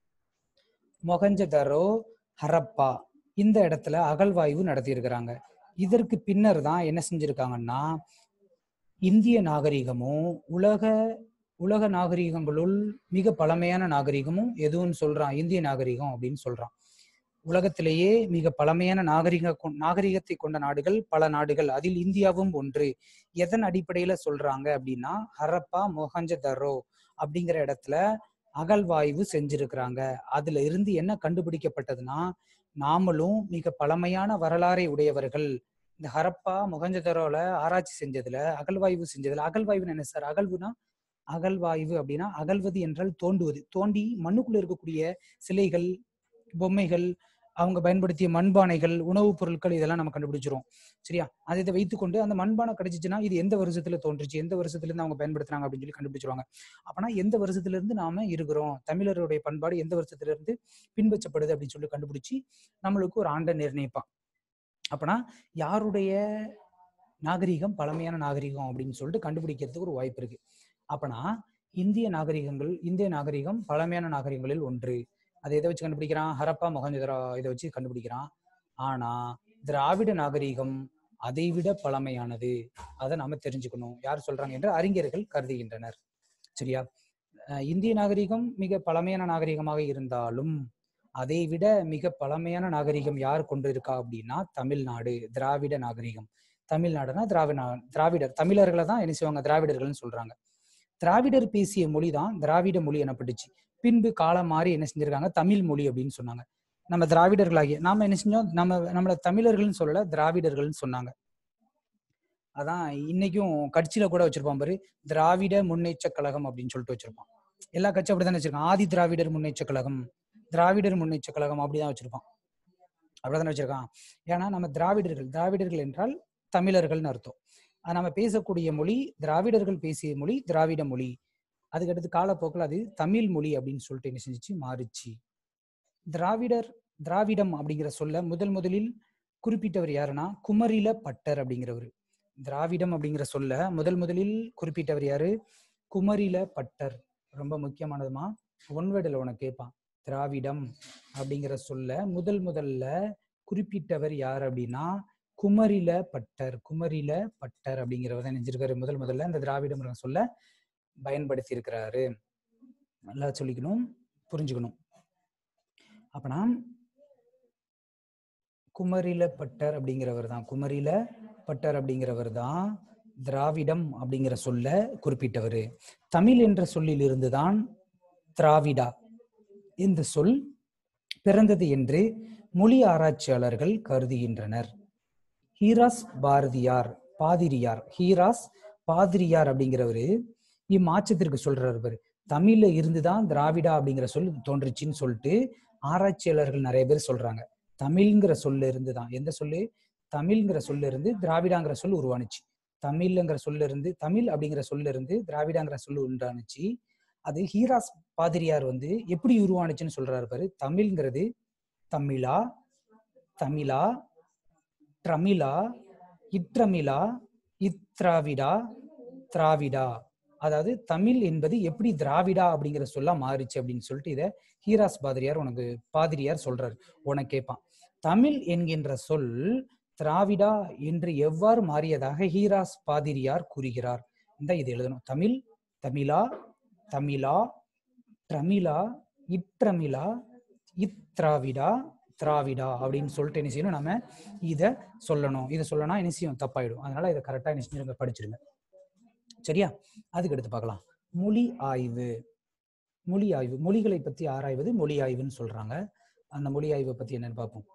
மொகஞ்சதரோ ஹரப்பா இந்த இடத்துல அகழ்வாய்வு நடத்தியிருக்கிறாங்க இதற்கு பின்னர் தான் என்ன செஞ்சிருக்காங்கன்னா இந்திய நாகரிகமும் உலக உலக நாகரிகங்களுள் மிக பழமையான நாகரிகமும் எதுவும் சொல்றான் இந்திய நாகரிகம் அப்படின்னு சொல்றான் உலகத்திலேயே மிக பழமையான நாகரிக கொ- நாகரிகத்தை கொண்ட நாடுகள் பல நாடுகள் அதில் இந்தியாவும் ஒன்று எதன் அடிப்படையில சொல்றாங்க அப்படின்னா ஹரப்பா மொஹஞ்சதரோ அப்படிங்கிற இடத்துல அகழ்வாய்வு செஞ்சிருக்கிறாங்க அதுல இருந்து என்ன கண்டுபிடிக்கப்பட்டதுன்னா நாமளும் மிக பழமையான வரலாறை உடையவர்கள் இந்த ஹரப்பா மொஹஞ்சதரோல ஆராய்ச்சி செஞ்சதுல அகழ்வாய்வு செஞ்சதுல அகழ்வாய்வுன்னு என்ன சார் அகழ்வுனா அகழ்வாய்வு அப்படின்னா அகழ்வது என்றால் தோண்டுவது தோண்டி மண்ணுக்குள்ள இருக்கக்கூடிய சிலைகள் பொம்மைகள் அவங்க பயன்படுத்திய மண்பானைகள் உணவுப் பொருட்கள் இதெல்லாம் நம்ம கண்டுபிடிச்சிரும் சரியா அதை இதை வைத்துக்கொண்டு அந்த மண்பானை கிடைச்சிச்சுன்னா இது எந்த வருஷத்துல தோன்றுச்சு எந்த வருஷத்துல இருந்து அவங்க பயன்படுத்துறாங்க அப்படின்னு சொல்லி கண்டுபிடிச்சிருவாங்க அப்பனா எந்த வருஷத்துல இருந்து நாம இருக்கிறோம் தமிழருடைய பண்பாடு எந்த வருஷத்துல இருந்து பின்பற்றப்படுது அப்படின்னு சொல்லி கண்டுபிடிச்சு நம்மளுக்கு ஒரு ஆண்டை நிர்ணயிப்பான் அப்பனா யாருடைய நாகரிகம் பழமையான நாகரிகம் அப்படின்னு சொல்லிட்டு கண்டுபிடிக்கிறதுக்கு ஒரு வாய்ப்பு இருக்கு அப்பனா இந்திய நாகரிகங்கள் இந்திய நாகரிகம் பழமையான நாகரிகங்களில் ஒன்று அதை எதை வச்சு கண்டுபிடிக்கிறான் ஹரப்பா மொஹஞ்சதரோ இதை வச்சு கண்டுபிடிக்கிறான் ஆனா திராவிட நாகரிகம் அதைவிட பழமையானது அதை நாம தெரிஞ்சுக்கணும் யார் சொல்றாங்க என்று அறிஞர்கள் கருதுகின்றனர் சரியா அஹ் இந்திய நாகரிகம் மிக பழமையான நாகரிகமாக இருந்தாலும் அதை விட மிக பழமையான நாகரிகம் யார் கொண்டு இருக்கா அப்படின்னா தமிழ்நாடு திராவிட நாகரிகம் தமிழ்நாடுனா திராவிட திராவிடர் தமிழர்களை தான் என்ன செய்வாங்க திராவிடர்கள்னு சொல்றாங்க திராவிடர் பேசிய மொழி தான் திராவிட மொழி எனப்பட்டுச்சு பின்பு காலம் மாறி என்ன செஞ்சிருக்காங்க தமிழ் மொழி அப்படின்னு சொன்னாங்க நம்ம திராவிடர்களாகிய நாம என்ன செஞ்சோம் நம்ம நம்மள தமிழர்கள்னு சொல்லல திராவிடர்கள்னு சொன்னாங்க அதான் இன்னைக்கும் கட்சியில கூட வச்சிருப்பான் பாரு திராவிட முன்னேற்ற கழகம் அப்படின்னு சொல்லிட்டு வச்சிருப்பான் எல்லா கட்சியும் அப்படித்தானே வச்சிருக்கான் ஆதி திராவிடர் முன்னேற்ற கழகம் திராவிடர் முன்னேற்ற கழகம் அப்படிதான் வச்சிருப்பான் அப்படிதானே வச்சிருக்கான் ஏன்னா நம்ம திராவிடர்கள் திராவிடர்கள் என்றால் தமிழர்கள்னு அர்த்தம் அது நம்ம பேசக்கூடிய மொழி திராவிடர்கள் பேசிய மொழி திராவிட மொழி அதுக்கடுத்து காலப்போக்கில் அது தமிழ் மொழி அப்படின்னு சொல்லிட்டு என்ன செஞ்சுச்சு மாறுச்சு திராவிடர் திராவிடம் அப்படிங்கிற சொல்ல முதல் முதலில் குறிப்பிட்டவர் யாருன்னா குமரில பட்டர் அப்படிங்கிறவர் திராவிடம் அப்படிங்கிற சொல்ல முதல் முதலில் குறிப்பிட்டவர் யாரு குமரில பட்டர் ரொம்ப முக்கியமானதுமா ஒன்வேடில் உனக்கு கேட்பான் திராவிடம் அப்படிங்கிற சொல்ல முதல் முதல்ல குறிப்பிட்டவர் யார் அப்படின்னா குமரில பட்டர் குமரில பட்டர் அப்படிங்கிறவர் தான் நெஞ்சிருக்காரு முதல் முதல்ல இந்த திராவிடம் சொல்ல பயன்படுத்தி இருக்கிறாரு நல்லா சொல்லிக்கணும் புரிஞ்சுக்கணும் அப்பனா குமரில பட்டர் அப்படிங்கிறவர் தான் குமரில பட்டர் அப்படிங்கிறவர் தான் திராவிடம் அப்படிங்கிற சொல்ல குறிப்பிட்டவர் தமிழ் என்ற சொல்லில் இருந்துதான் திராவிடா இந்த சொல் பிறந்தது என்று மொழி ஆராய்ச்சியாளர்கள் கருதுகின்றனர் ஹீராஸ் பாரதியார் பாதிரியார் ஹீராஸ் பாதிரியார் அப்படிங்கிறவரு இம்மாற்றத்திற்கு சொல்றாரு பாரு தமிழ்ல இருந்துதான் திராவிடா அப்படிங்கிற சொல் தோன்றுச்சுன்னு சொல்லிட்டு ஆராய்ச்சியாளர்கள் நிறைய பேர் சொல்றாங்க தமிழ்ங்கிற சொல்ல இருந்து தான் எந்த சொல்லு தமிழ்ங்கிற சொல்ல இருந்து திராவிடாங்கிற சொல் உருவானுச்சு தமிழ்ங்கிற சொல்ல இருந்து தமிழ் அப்படிங்கிற சொல்ல இருந்து திராவிடாங்கிற சொல் உண்டானுச்சு அது ஹீராஸ் பாதிரியார் வந்து எப்படி உருவானுச்சுன்னு சொல்றாரு பாரு தமிழ்ங்கிறது தமிழா தமிழா ட்ரமிழா இட்ரமிழா இத்ராவிடா திராவிடா அதாவது தமிழ் என்பது எப்படி திராவிடா அப்படிங்கிற சொல்ல மாறிச்சு அப்படின்னு சொல்லிட்டு இதை ஹீராஸ் பாதிரியார் உனக்கு பாதிரியார் சொல்றாரு உனக்கு கேட்பான் தமிழ் என்கின்ற சொல் திராவிடா என்று எவ்வாறு மாறியதாக ஹீராஸ் பாதிரியார் கூறுகிறார் இந்த இது எழுதணும் தமிழ் தமிழா தமிழா ட்ரமிழா இட்ரமிழா இத்ராவிடா திராவிடா அப்படின்னு சொல்லிட்டு என்ன செய்யணும் நம்ம இதை சொல்லணும் இதை சொல்லனா என்ன செய்யும் தப்பாயிடும் அதனால இதை கரெக்டாக என்ன செஞ்சிருங்க படிச்சிருங்க சரியா அதுக்கு எடுத்து பார்க்கலாம் மொழி ஆய்வு மொழி ஆய்வு மொழிகளை பற்றி ஆராய்வது மொழி ஆய்வுன்னு சொல்றாங்க அந்த மொழி ஆய்வை பத்தி என்னன்னு பார்ப்போம்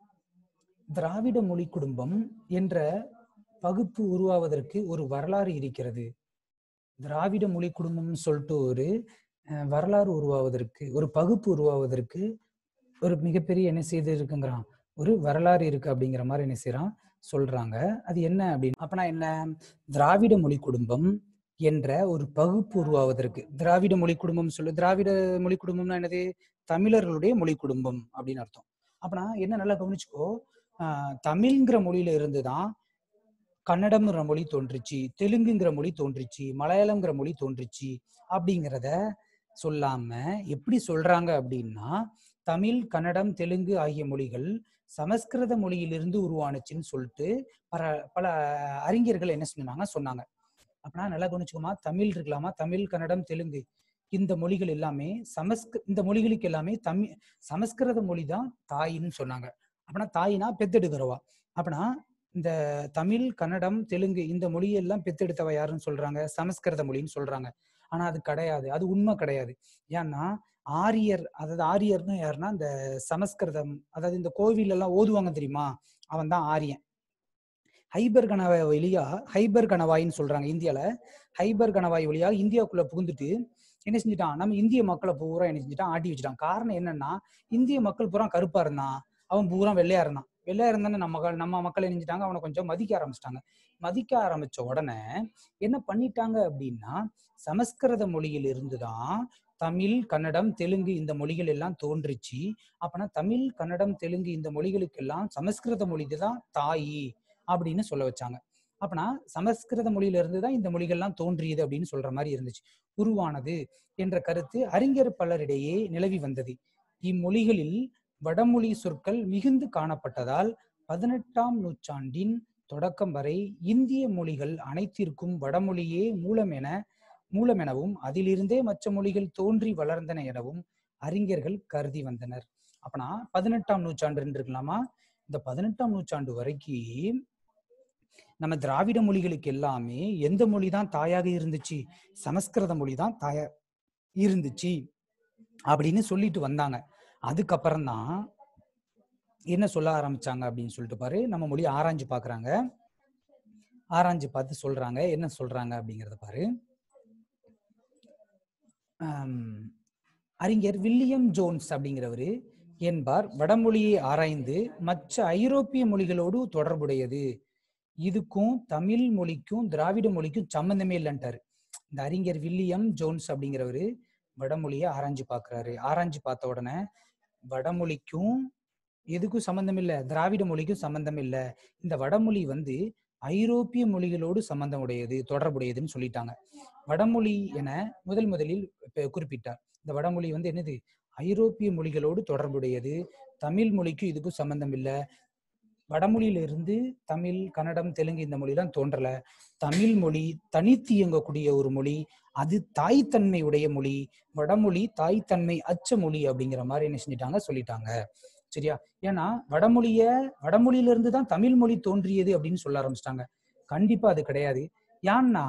திராவிட மொழி குடும்பம் என்ற பகுப்பு உருவாவதற்கு ஒரு வரலாறு இருக்கிறது திராவிட மொழி குடும்பம்னு சொல்லிட்டு ஒரு அஹ், வரலாறு உருவாவதற்கு ஒரு பகுப்பு உருவாவதற்கு ஒரு மிகப்பெரிய என்ன செய்து இருக்குங்கிறான் ஒரு வரலாறு இருக்கு அப்படிங்கிற மாதிரி என்ன செய்யறான் சொல்றாங்க அது என்ன அப்படின்னு அப்பனா என்ன திராவிட மொழி குடும்பம் என்ற ஒரு பகுப்பு உருவாவதற்கு திராவிட மொழி குடும்பம் சொல்லு திராவிட மொழி குடும்பம்னா என்னது தமிழர்களுடைய மொழி குடும்பம் அப்படின்னு அர்த்தம் அப்பனா என்ன நல்லா கவனிச்சுக்கோ ஆஹ் தமிழ்ங்கிற மொழியில இருந்துதான் கன்னடம்ங்கிற மொழி தோன்றுச்சு தெலுங்குங்கிற மொழி தோன்றுச்சு மலையாளம்ங்கிற மொழி தோன்றுச்சு அப்படிங்கிறத சொல்லாம எப்படி சொல்றாங்க அப்படின்னா தமிழ் கன்னடம் தெலுங்கு ஆகிய மொழிகள் சமஸ்கிருத மொழியிலிருந்து உருவானுச்சுன்னு சொல்லிட்டு பல பல அறிஞர்கள் என்ன சொன்னாங்க சொன்னாங்க அப்படின்னா நல்லா கவனிச்சுக்கோமா தமிழ் இருக்கலாமா தமிழ் கன்னடம் தெலுங்கு இந்த மொழிகள் எல்லாமே சமஸ்க இந்த மொழிகளுக்கு எல்லாமே தமிழ் சமஸ்கிருத மொழி தான் தாயின்னு சொன்னாங்க அப்படின்னா தாயினா பெத்தெடுக்கிறவா அப்படின்னா இந்த தமிழ் கன்னடம் தெலுங்கு இந்த மொழியெல்லாம் பெத்தெடுத்தவ யாருன்னு சொல்றாங்க சமஸ்கிருத மொழின்னு சொல்றாங்க ஆனா அது கிடையாது அது உண்மை கிடையாது ஏன்னா ஆரியர் அதாவது ஆரியர்னு யாருன்னா இந்த சமஸ்கிருதம் அதாவது இந்த கோவில் எல்லாம் ஓதுவாங்க தெரியுமா அவன் தான் ஆரியன் ஹைபர் கணவாய் வழியா ஹைபர் கணவாயின்னு சொல்றாங்க இந்தியால ஹைபர் கணவாய் வழியா இந்தியாவுக்குள்ள புகுந்துட்டு என்ன செஞ்சுட்டான் நம்ம இந்திய மக்களை பூரா என்ன செஞ்சுட்டான் ஆட்டி வச்சுட்டான் காரணம் என்னன்னா இந்திய மக்கள் பூரா கருப்பா இருந்தான் அவன் பூரா வெள்ளையா இருந்தான் வெள்ளையா இருந்தானே நம்ம மக்கள் நம்ம மக்கள் என்ன செஞ்சுட்டாங்க அவனை கொஞ்சம் மதிக்க ஆரம்பிச்சிட்டாங்க மதிக்க ஆரம்பிச்ச உடனே என்ன பண்ணிட்டாங்க அப்படின்னா சமஸ்கிருத மொழியில் இருந்துதான் தமிழ் கன்னடம் தெலுங்கு இந்த மொழிகள் எல்லாம் தோன்றுச்சு அப்பனா தமிழ் கன்னடம் தெலுங்கு இந்த மொழிகளுக்கெல்லாம் சமஸ்கிருத மொழி தான் தாயி அப்படின்னு சொல்ல வச்சாங்க அப்பனா சமஸ்கிருத மொழியில இருந்து தான் இந்த மொழிகள்லாம் தோன்றியது அப்படின்னு சொல்ற மாதிரி இருந்துச்சு உருவானது என்ற கருத்து அறிஞர் பலரிடையே நிலவி வந்தது இம்மொழிகளில் வடமொழி சொற்கள் மிகுந்து காணப்பட்டதால் பதினெட்டாம் நூற்றாண்டின் தொடக்கம் வரை இந்திய மொழிகள் அனைத்திற்கும் வடமொழியே மூலம் என மூலம் எனவும் அதிலிருந்தே மற்ற மொழிகள் தோன்றி வளர்ந்தன எனவும் அறிஞர்கள் கருதி வந்தனர் அப்பனா பதினெட்டாம் நூற்றாண்டு இருக்கலாமா இந்த பதினெட்டாம் நூற்றாண்டு வரைக்கும் நம்ம திராவிட மொழிகளுக்கு எல்லாமே எந்த மொழி தான் தாயாக இருந்துச்சு சமஸ்கிருத மொழி தான் தாயா இருந்துச்சு அப்படின்னு சொல்லிட்டு வந்தாங்க அதுக்கப்புறம் தான் என்ன சொல்ல ஆரம்பிச்சாங்க அப்படின்னு சொல்லிட்டு பாரு நம்ம மொழி ஆராய்ஞ்சு பாக்குறாங்க ஆராய்ஞ்சு பார்த்து சொல்றாங்க என்ன சொல்றாங்க அப்படிங்கறத பாரு ஆம், அறிஞர் வில்லியம் ஜோன்ஸ் அப்படிங்கிறவரு என்பார் வடமொழியை ஆராய்ந்து மற்ற ஐரோப்பிய மொழிகளோடு தொடர்புடையது இதுக்கும் தமிழ் மொழிக்கும் திராவிட மொழிக்கும் சம்பந்தமே இல்லைன்ட்டாரு இந்த அறிஞர் வில்லியம் ஜோன்ஸ் அப்படிங்கிறவரு வடமொழியை ஆராய்ஞ்சு பார்க்கறாரு ஆராய்ஞ்சு பார்த்த உடனே வடமொழிக்கும் எதுக்கும் சம்பந்தம் இல்லை திராவிட மொழிக்கும் சம்பந்தம் இல்லை இந்த வடமொழி வந்து ஐரோப்பிய மொழிகளோடு சம்பந்தம் உடையது தொடர்புடையதுன்னு சொல்லிட்டாங்க வடமொழி என முதல் முதலில் பெ- குறிப்பிட்டார் இந்த வடமொழி வந்து என்னது ஐரோப்பிய மொழிகளோடு தொடர்புடையது தமிழ் மொழிக்கும் இதுக்கும் சம்பந்தம் இல்லை வடமொழியிலிருந்து தமிழ் கன்னடம் தெலுங்கு இந்த மொழிலாம் தோன்றல தமிழ் மொழி தனித்து இயங்கக்கூடிய ஒரு மொழி அது தாய்த்தன்மை உடைய மொழி வடமொழி தாய்த்தன்மை அச்ச மொழி அப்படிங்கிற மாதிரி என்ன செஞ்சிட்டாங்க சொல்லிட்டாங்க சரியா ஏன்னா வடமொழிய வடமொழியில இருந்து தான் தமிழ் மொழி தோன்றியது அப்படின்னு சொல்ல ஆரம்பிச்சிட்டாங்க கண்டிப்பா அது கிடையாது ஏன்னா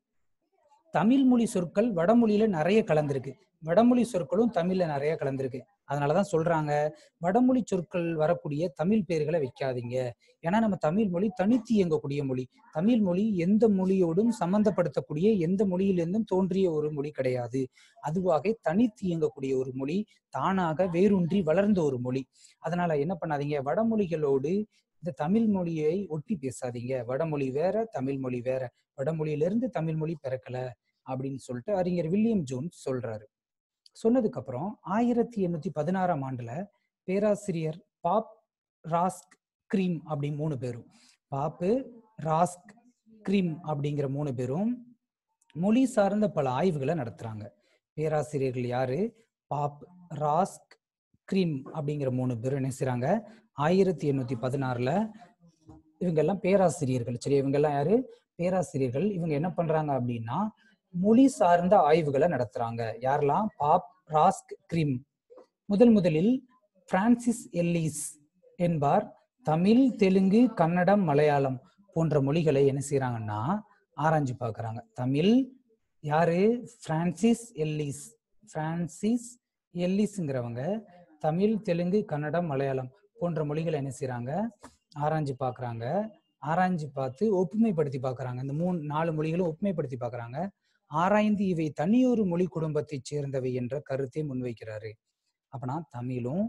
தமிழ் மொழி சொற்கள் வடமொழியில நிறைய கலந்திருக்கு வடமொழி சொற்களும் தமிழ்ல நிறைய கலந்திருக்கு அதனாலதான் சொல்றாங்க வடமொழி சொற்கள் வரக்கூடிய தமிழ் பெயர்களை வைக்காதீங்க ஏன்னா நம்ம தமிழ் மொழி தனித்து இயங்கக்கூடிய மொழி தமிழ் மொழி எந்த மொழியோடும் சம்பந்தப்படுத்தக்கூடிய எந்த மொழியிலிருந்தும் தோன்றிய ஒரு மொழி கிடையாது அதுவாக தனித்து இயங்கக்கூடிய ஒரு மொழி தானாக வேரூன்றி வளர்ந்த ஒரு மொழி அதனால என்ன பண்ணாதீங்க வடமொழிகளோடு இந்த தமிழ் மொழியை ஒட்டி பேசாதீங்க வடமொழி வேற தமிழ் மொழி வேற வடமொழியிலிருந்து தமிழ் மொழி பிறக்கல அப்படின்னு சொல்லிட்டு அறிஞர் வில்லியம் ஜோன்ஸ் சொல்றாரு சொன்னதுக்கு அப்புறம் ஆயிரத்தி எண்ணூத்தி பதினாறாம் ஆண்டுல பேராசிரியர் பாப் ராஸ்க் கிரீம் அப்படி மூணு பேரும் பாப்பு ராஸ்க் கிரீம் அப்படிங்கிற மூணு பேரும் மொழி சார்ந்த பல ஆய்வுகளை நடத்துறாங்க பேராசிரியர்கள் யாரு பாப் ராஸ்க் கிரீம் அப்படிங்கிற மூணு பேரும் என்ன செய்றாங்க ஆயிரத்தி எண்ணூத்தி பதினாறுல இவங்க எல்லாம் பேராசிரியர்கள் சரி இவங்க எல்லாம் யாரு பேராசிரியர்கள் இவங்க என்ன பண்றாங்க அப்படின்னா மொழி சார்ந்த ஆய்வுகளை நடத்துறாங்க யாரெல்லாம் பாப் ராஸ்க் கிரீம் முதல் முதலில் பிரான்சிஸ் எல்லிஸ் என்பார் தமிழ் தெலுங்கு கன்னடம் மலையாளம் போன்ற மொழிகளை என்ன செய்றாங்கன்னா ஆராய்ஞ்சு பார்க்கறாங்க தமிழ் யாரு பிரான்சிஸ் எல்லிஸ் பிரான்சிஸ் எல்லிஸ்ங்கிறவங்க தமிழ் தெலுங்கு கன்னடம் மலையாளம் போன்ற மொழிகளை என்ன செய்றாங்க ஆராய்ஞ்சு பார்க்கறாங்க ஆராய்ஞ்சு பார்த்து ஒப்புமைப்படுத்தி பார்க்கறாங்க இந்த மூணு நாலு மொழிகளும் ஒப்புமைப்படுத்தி பார்க்கறாங்க ஆராய்ந்து இவை தனியொரு மொழி குடும்பத்தைச் சேர்ந்தவை என்ற கருத்தை முன்வைக்கிறாரு அப்பனா தமிழும்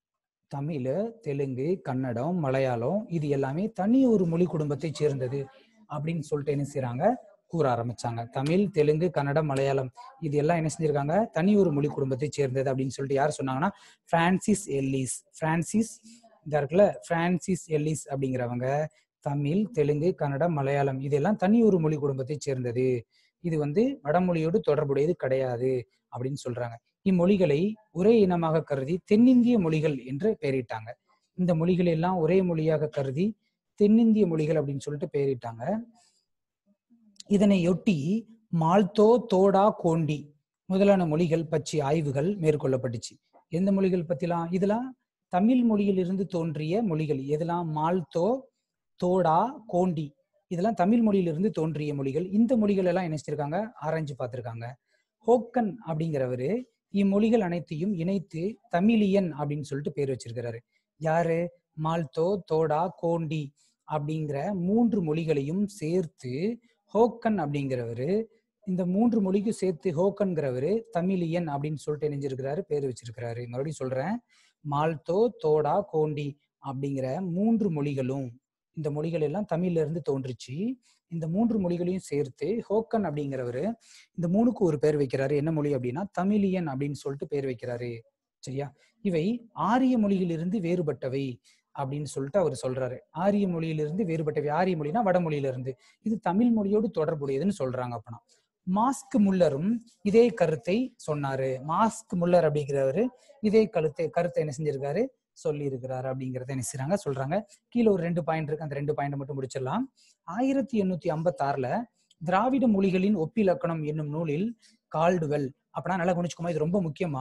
தமிழ் தெலுங்கு கன்னடம் மலையாளம் இது எல்லாமே தனி ஒரு மொழி குடும்பத்தைச் சேர்ந்தது அப்படின்னு சொல்லிட்டு என்ன செய்றாங்க கூற ஆரம்பிச்சாங்க தமிழ் தெலுங்கு கன்னடம் மலையாளம் இது எல்லாம் என்ன செஞ்சிருக்காங்க தனி ஒரு மொழி குடும்பத்தைச் சேர்ந்தது அப்படின்னு சொல்லிட்டு யார் சொன்னாங்கன்னா பிரான்சிஸ் எல்லிஸ் பிரான்சிஸ் இந்த இருக்குல்ல பிரான்சிஸ் எல்லிஸ் அப்படிங்கிறவங்க தமிழ் தெலுங்கு கன்னடம் மலையாளம் இதெல்லாம் தனி ஒரு மொழி குடும்பத்தைச் சேர்ந்தது இது வந்து வடமொழியோடு தொடர்புடையது கிடையாது அப்படின்னு சொல்றாங்க இம்மொழிகளை ஒரே இனமாக கருதி தென்னிந்திய மொழிகள் என்று பெயரிட்டாங்க இந்த மொழிகள் எல்லாம் ஒரே மொழியாக கருதி தென்னிந்திய மொழிகள் அப்படின்னு சொல்லிட்டு பெயரிட்டாங்க இதனையொட்டி மால்தோ தோடா கோண்டி முதலான மொழிகள் பற்றி ஆய்வுகள் மேற்கொள்ளப்பட்டுச்சு எந்த மொழிகள் பத்திலாம் இதெல்லாம் தமிழ் மொழியிலிருந்து தோன்றிய மொழிகள் எதெல்லாம் மால்தோ தோடா கோண்டி இதெல்லாம் தமிழ் மொழியிலிருந்து தோன்றிய மொழிகள் இந்த மொழிகள் எல்லாம் என்ன செஞ்சிருக்காங்க ஆராய்ஞ்சு பார்த்திருக்காங்க ஹோக்கன் அப்படிங்கிறவரு இம்மொழிகள் அனைத்தையும் இணைத்து தமிழியன் அப்படின்னு சொல்லிட்டு பேர் வச்சிருக்கிறாரு யாரு மால்தோ தோடா கோண்டி அப்படிங்கிற மூன்று மொழிகளையும் சேர்த்து ஹோக்கன் அப்படிங்கிறவரு இந்த மூன்று மொழிக்கும் சேர்த்து ஹோக்கன்கிறவரு தமிழியன் அப்படின்னு சொல்லிட்டு இணைஞ்சிருக்கிறாரு பேர் வச்சிருக்கிறாரு மறுபடியும் சொல்றேன் மால்தோ தோடா கோண்டி அப்படிங்கிற மூன்று மொழிகளும் இந்த மொழிகள் எல்லாம் தமிழ்ல இருந்து தோன்றுச்சு இந்த மூன்று மொழிகளையும் சேர்த்து ஹோக்கன் அப்படிங்கிறவரு இந்த மூணுக்கு ஒரு பேர் வைக்கிறாரு என்ன மொழி அப்படின்னா தமிழியன் அப்படின்னு சொல்லிட்டு பேர் வைக்கிறாரு சரியா இவை ஆரிய மொழியிலிருந்து வேறுபட்டவை அப்படின்னு சொல்லிட்டு அவர் சொல்றாரு ஆரிய மொழியிலிருந்து வேறுபட்டவை ஆரிய மொழினா வடமொழியிலிருந்து இது தமிழ் மொழியோடு தொடர்புடையதுன்னு சொல்றாங்க அப்பனா மாஸ்க் முல்லரும் இதே கருத்தை சொன்னாரு மாஸ்க் முல்லர் அப்படிங்கிறவரு இதே கருத்தை கருத்தை என்ன செஞ்சிருக்காரு சொல்லி இருக்கிறாரு அப்படிங்கறத என்ன செய்றாங்க சொல்றாங்க கீழே ஒரு ரெண்டு பாயிண்ட் இருக்கு அந்த ரெண்டு பாயிண்ட் மட்டும் முடிச்சிடலாம் ஆயிரத்தி எண்ணூத்தி ஐம்பத்தி ஆறுல திராவிட மொழிகளின் ஒப்பிலக்கணம் என்னும் நூலில் கால்டுவெல் அப்படின்னா நல்லா கவனிச்சுக்கோமா இது ரொம்ப முக்கியமா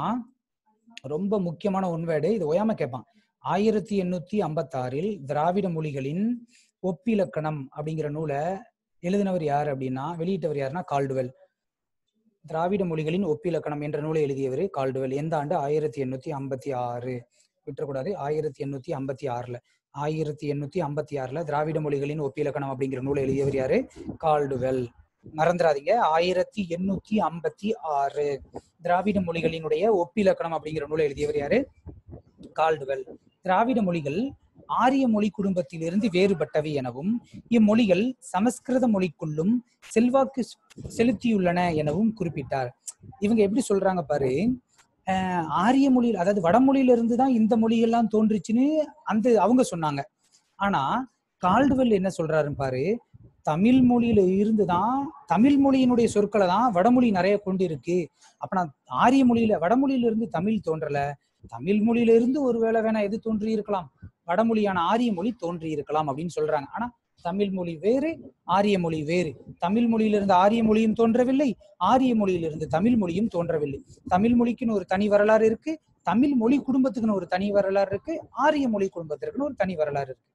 ரொம்ப முக்கியமான ஒன்வேடு இது ஓயாம கேட்பான் ஆயிரத்தி எண்ணூத்தி ஐம்பத்தி ஆறில் திராவிட மொழிகளின் ஒப்பிலக்கணம் அப்படிங்கிற நூலை எழுதினவர் யார் அப்படின்னா வெளியிட்டவர் யாருன்னா கால்டுவெல் திராவிட மொழிகளின் ஒப்பிலக்கணம் என்ற நூலை எழுதியவர் கால்டுவெல் எந்த ஆண்டு ஆயிரத்தி எண்ணூத்தி ஐம்பத்தி ஆறு விட்டுறக்கூடாது ஆயிரத்தி எண்ணூத்தி ஐம்பத்தி ஆறுல ஆயிரத்தி எண்ணூத்தி ஐம்பத்தி ஆறுல திராவிட மொழிகளின் ஒப்பிலக்கணம் அப்படிங்கிற நூலை எழுதியவர் யாரு கால்டுவெல் மறந்துடாதீங்க ஆயிரத்தி எண்ணூத்தி ஐம்பத்தி ஆறு திராவிட மொழிகளினுடைய ஒப்பிலக்கணம் அப்படிங்கிற நூலை எழுதியவர் யாரு கால்டுவெல் திராவிட மொழிகள் ஆரிய மொழி குடும்பத்திலிருந்து வேறுபட்டவை எனவும் இம்மொழிகள் சமஸ்கிருத மொழிக்குள்ளும் செல்வாக்கு செலுத்தியுள்ளன எனவும் குறிப்பிட்டார் இவங்க எப்படி சொல்றாங்க பாரு ஆஹ் ஆரிய மொழியில் அதாவது வடமொழியிலிருந்து தான் இந்த மொழியெல்லாம் தோன்றுச்சுன்னு அந்த அவங்க சொன்னாங்க ஆனா கால்டுவெல் என்ன சொல்றாருன்னு பாரு தமிழ் மொழியில இருந்துதான் தமிழ் மொழியினுடைய சொற்களை தான் வடமொழி நிறைய கொண்டு இருக்கு அப்ப நான் ஆரிய மொழியில வடமொழியில இருந்து தமிழ் தோன்றல தமிழ் மொழியில இருந்து ஒருவேளை வேணா எது தோன்றி இருக்கலாம் வடமொழியான ஆரிய மொழி தோன்றி இருக்கலாம் அப்படின்னு சொல்றாங்க ஆனா தமிழ் மொழி வேறு ஆரிய மொழி வேறு தமிழ் மொழியிலிருந்து ஆரிய மொழியும் தோன்றவில்லை ஆரிய மொழியிலிருந்து தமிழ் மொழியும் தோன்றவில்லை தமிழ் மொழிக்குன்னு ஒரு தனி வரலாறு இருக்கு தமிழ் மொழி குடும்பத்துக்குன்னு ஒரு தனி வரலாறு இருக்கு ஆரிய மொழி குடும்பத்திற்குன்னு ஒரு தனி வரலாறு இருக்கு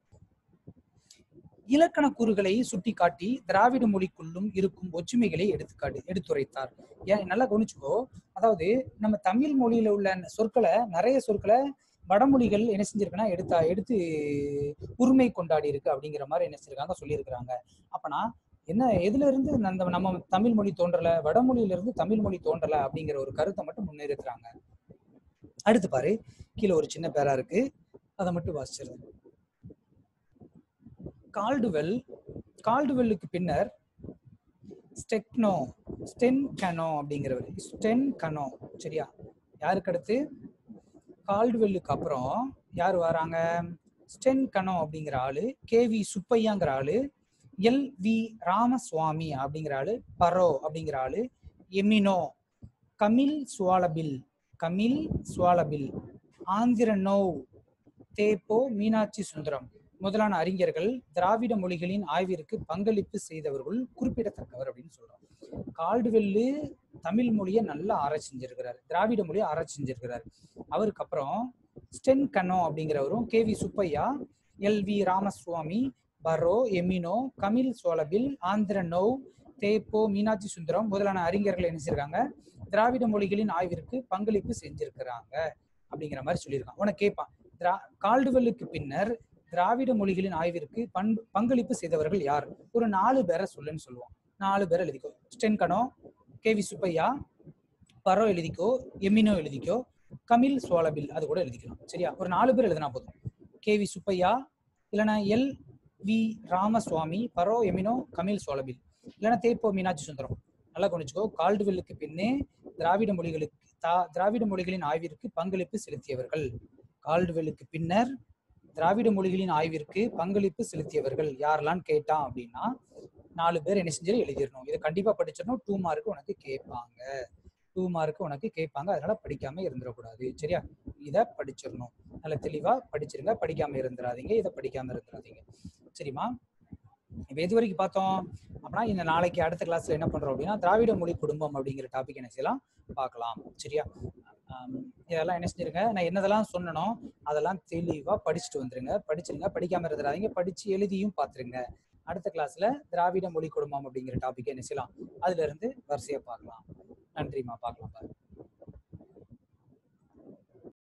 இலக்கண கூறுகளை சுட்டிக்காட்டி திராவிட மொழிக்குள்ளும் இருக்கும் ஒற்றுமைகளை எடுத்துக்காட்டு எடுத்துரைத்தார் ஏன் நல்லா கவனிச்சுக்கோ அதாவது நம்ம தமிழ் மொழியில உள்ள சொற்களை நிறைய சொற்களை வடமொழிகள் என்ன செஞ்சிருக்குன்னா எடுத்தா எடுத்து உரிமை கொண்டாடி இருக்கு அப்படிங்கிற மாதிரி என்ன செஞ்சிருக்காங்க சொல்லியிருக்கிறாங்க அப்பனா என்ன எதுல இருந்து அந்த நம்ம தமிழ் மொழி தோன்றல வடமொழியில இருந்து தமிழ் மொழி தோன்றல அப்படிங்கிற ஒரு கருத்தை மட்டும் முன்னேறுக்கிறாங்க அடுத்து பாரு கீழே ஒரு சின்ன பேரா இருக்கு அதை மட்டும் வாசிச்சிருந்தேன் கால்டுவெல் கால்டுவெல்லுக்கு பின்னர் ஸ்டெக்னோ ஸ்டென் கனோ அப்படிங்கிறவர் ஸ்டென் கனோ சரியா யாருக்கு அடுத்து கால்டுவெல்லுக்கு அப்புறம் யார் வராங்க ஸ்டென் கனோ அப்படிங்கிற ஆளு கே வி சுப்பையாங்கிற ஆளு எல் வி ராமசுவாமி அப்படிங்கிற ஆளு பரோ அப்படிங்கிற ஆளு எமினோ கமில் சுவாலபில் கமில் சுவாலபில் ஆந்திரனோ தேப்போ மீனாட்சி சுந்தரம் முதலான அறிஞர்கள் திராவிட மொழிகளின் ஆய்விற்கு பங்களிப்பு செய்தவர்கள் குறிப்பிடத்தக்கவர் அப்படின்னு சொல்றோம் கால்டுவெல்லு தமிழ் மொழியை நல்லா ஆராய்ச்சி செஞ்சிருக்கிறார் திராவிட மொழியை ஆராய்ச்சி செஞ்சிருக்கிறார் அவருக்கு அப்புறம் ஸ்டென் கனோ அப்படிங்கிறவரும் K V Subbaiah L V Ramaswamy Burrow Emeneau Kamil Zvelebil Andronov தேப்போ மீனாட்சி சுந்தரம் முதலான அறிஞர்கள் என்ன செஞ்சிருக்காங்க திராவிட மொழிகளின் ஆய்விற்கு பங்களிப்பு செஞ்சிருக்கிறாங்க அப்படிங்கிற மாதிரி சொல்லியிருக்கான் உனக்கு கேட்பான் திரா கால்டுவெல்லுக்கு பின்னர் திராவிட மொழிகளின் ஆய்விற்கு பண் பங்களிப்பு செய்தவர்கள் யார் ஒரு நாலு பேரை சொல்லுன்னு சொல்லுவோம் நாலு பேரை எழுதிக்கோ Sten Konow K V Subbaiah Burrow எழுதிக்கோ எமினோ எழுதிக்கோ கமில் சோலபில் அது கூட எழுதிக்கலாம் சரியா ஒரு நாலு பேர் எழுதினா போதும் கே வி சுப்பையா இல்லைன்னா L V Ramaswamy Burrow Emeneau Kamil Zvelebil இல்லைன்னா தேப்போ மீனாட்சி சுந்தரம் நல்லா கவனிச்சுக்கோ கால்டுவெல்லுக்கு பின்னே திராவிட மொழிகளுக்கு தா திராவிட மொழிகளின் ஆய்விற்கு பங்களிப்பு செலுத்தியவர்கள் கால்டுவெல்லுக்கு பின்னர் திராவிட மொழிகளின் ஆய்விற்கு பங்களிப்பு செலுத்தியவர்கள் யாரெல்லாம் கேட்டான் அப்படின்னா நாலு பேர் என்ன செஞ்சு எழுதிடணும் இதை கண்டிப்பா படிச்சிடணும் டூ மார்க் உனக்கு கேட்பாங்க டூ மார்க் உனக்கு கேட்பாங்க அதனால படிக்காம இருந்துடக்கூடாது சரியா இதை படிச்சிடணும் நல்ல தெளிவா படிச்சிருங்க படிக்காம இருந்துடாதீங்க இதை படிக்காம இருந்துடாதீங்க சரிம்மா இப்போ எது வரைக்கும் பார்த்தோம் அப்படின்னா இந்த நாளைக்கு அடுத்த கிளாஸ்ல என்ன பண்றோம் அப்படின்னா திராவிட மொழி குடும்பம் அப்படிங்கிற டாபிக் என்ன செய்யலாம் பார்க்கலாம் சரியா ஆம், இதெல்லாம் என்ன செஞ்சிருங்க நான் என்னதெல்லாம் சொன்னனோ அதெல்லாம் தெளிவா படிச்சுட்டு வந்துருங்க படிச்சிருங்க படிக்காம இருந்துடாதீங்க படிச்சு எழுதியும் பார்த்துருங்க அடுத்த கிளாஸ்ல திராவிட மொழி குடும்பம் அப்படிங்கிற டாபிக் என்ன செய்யலாம் அதுல இருந்து வரிசையா பார்க்கலாம் நன்றிம்மா பார்க்கலாம் பாருங்க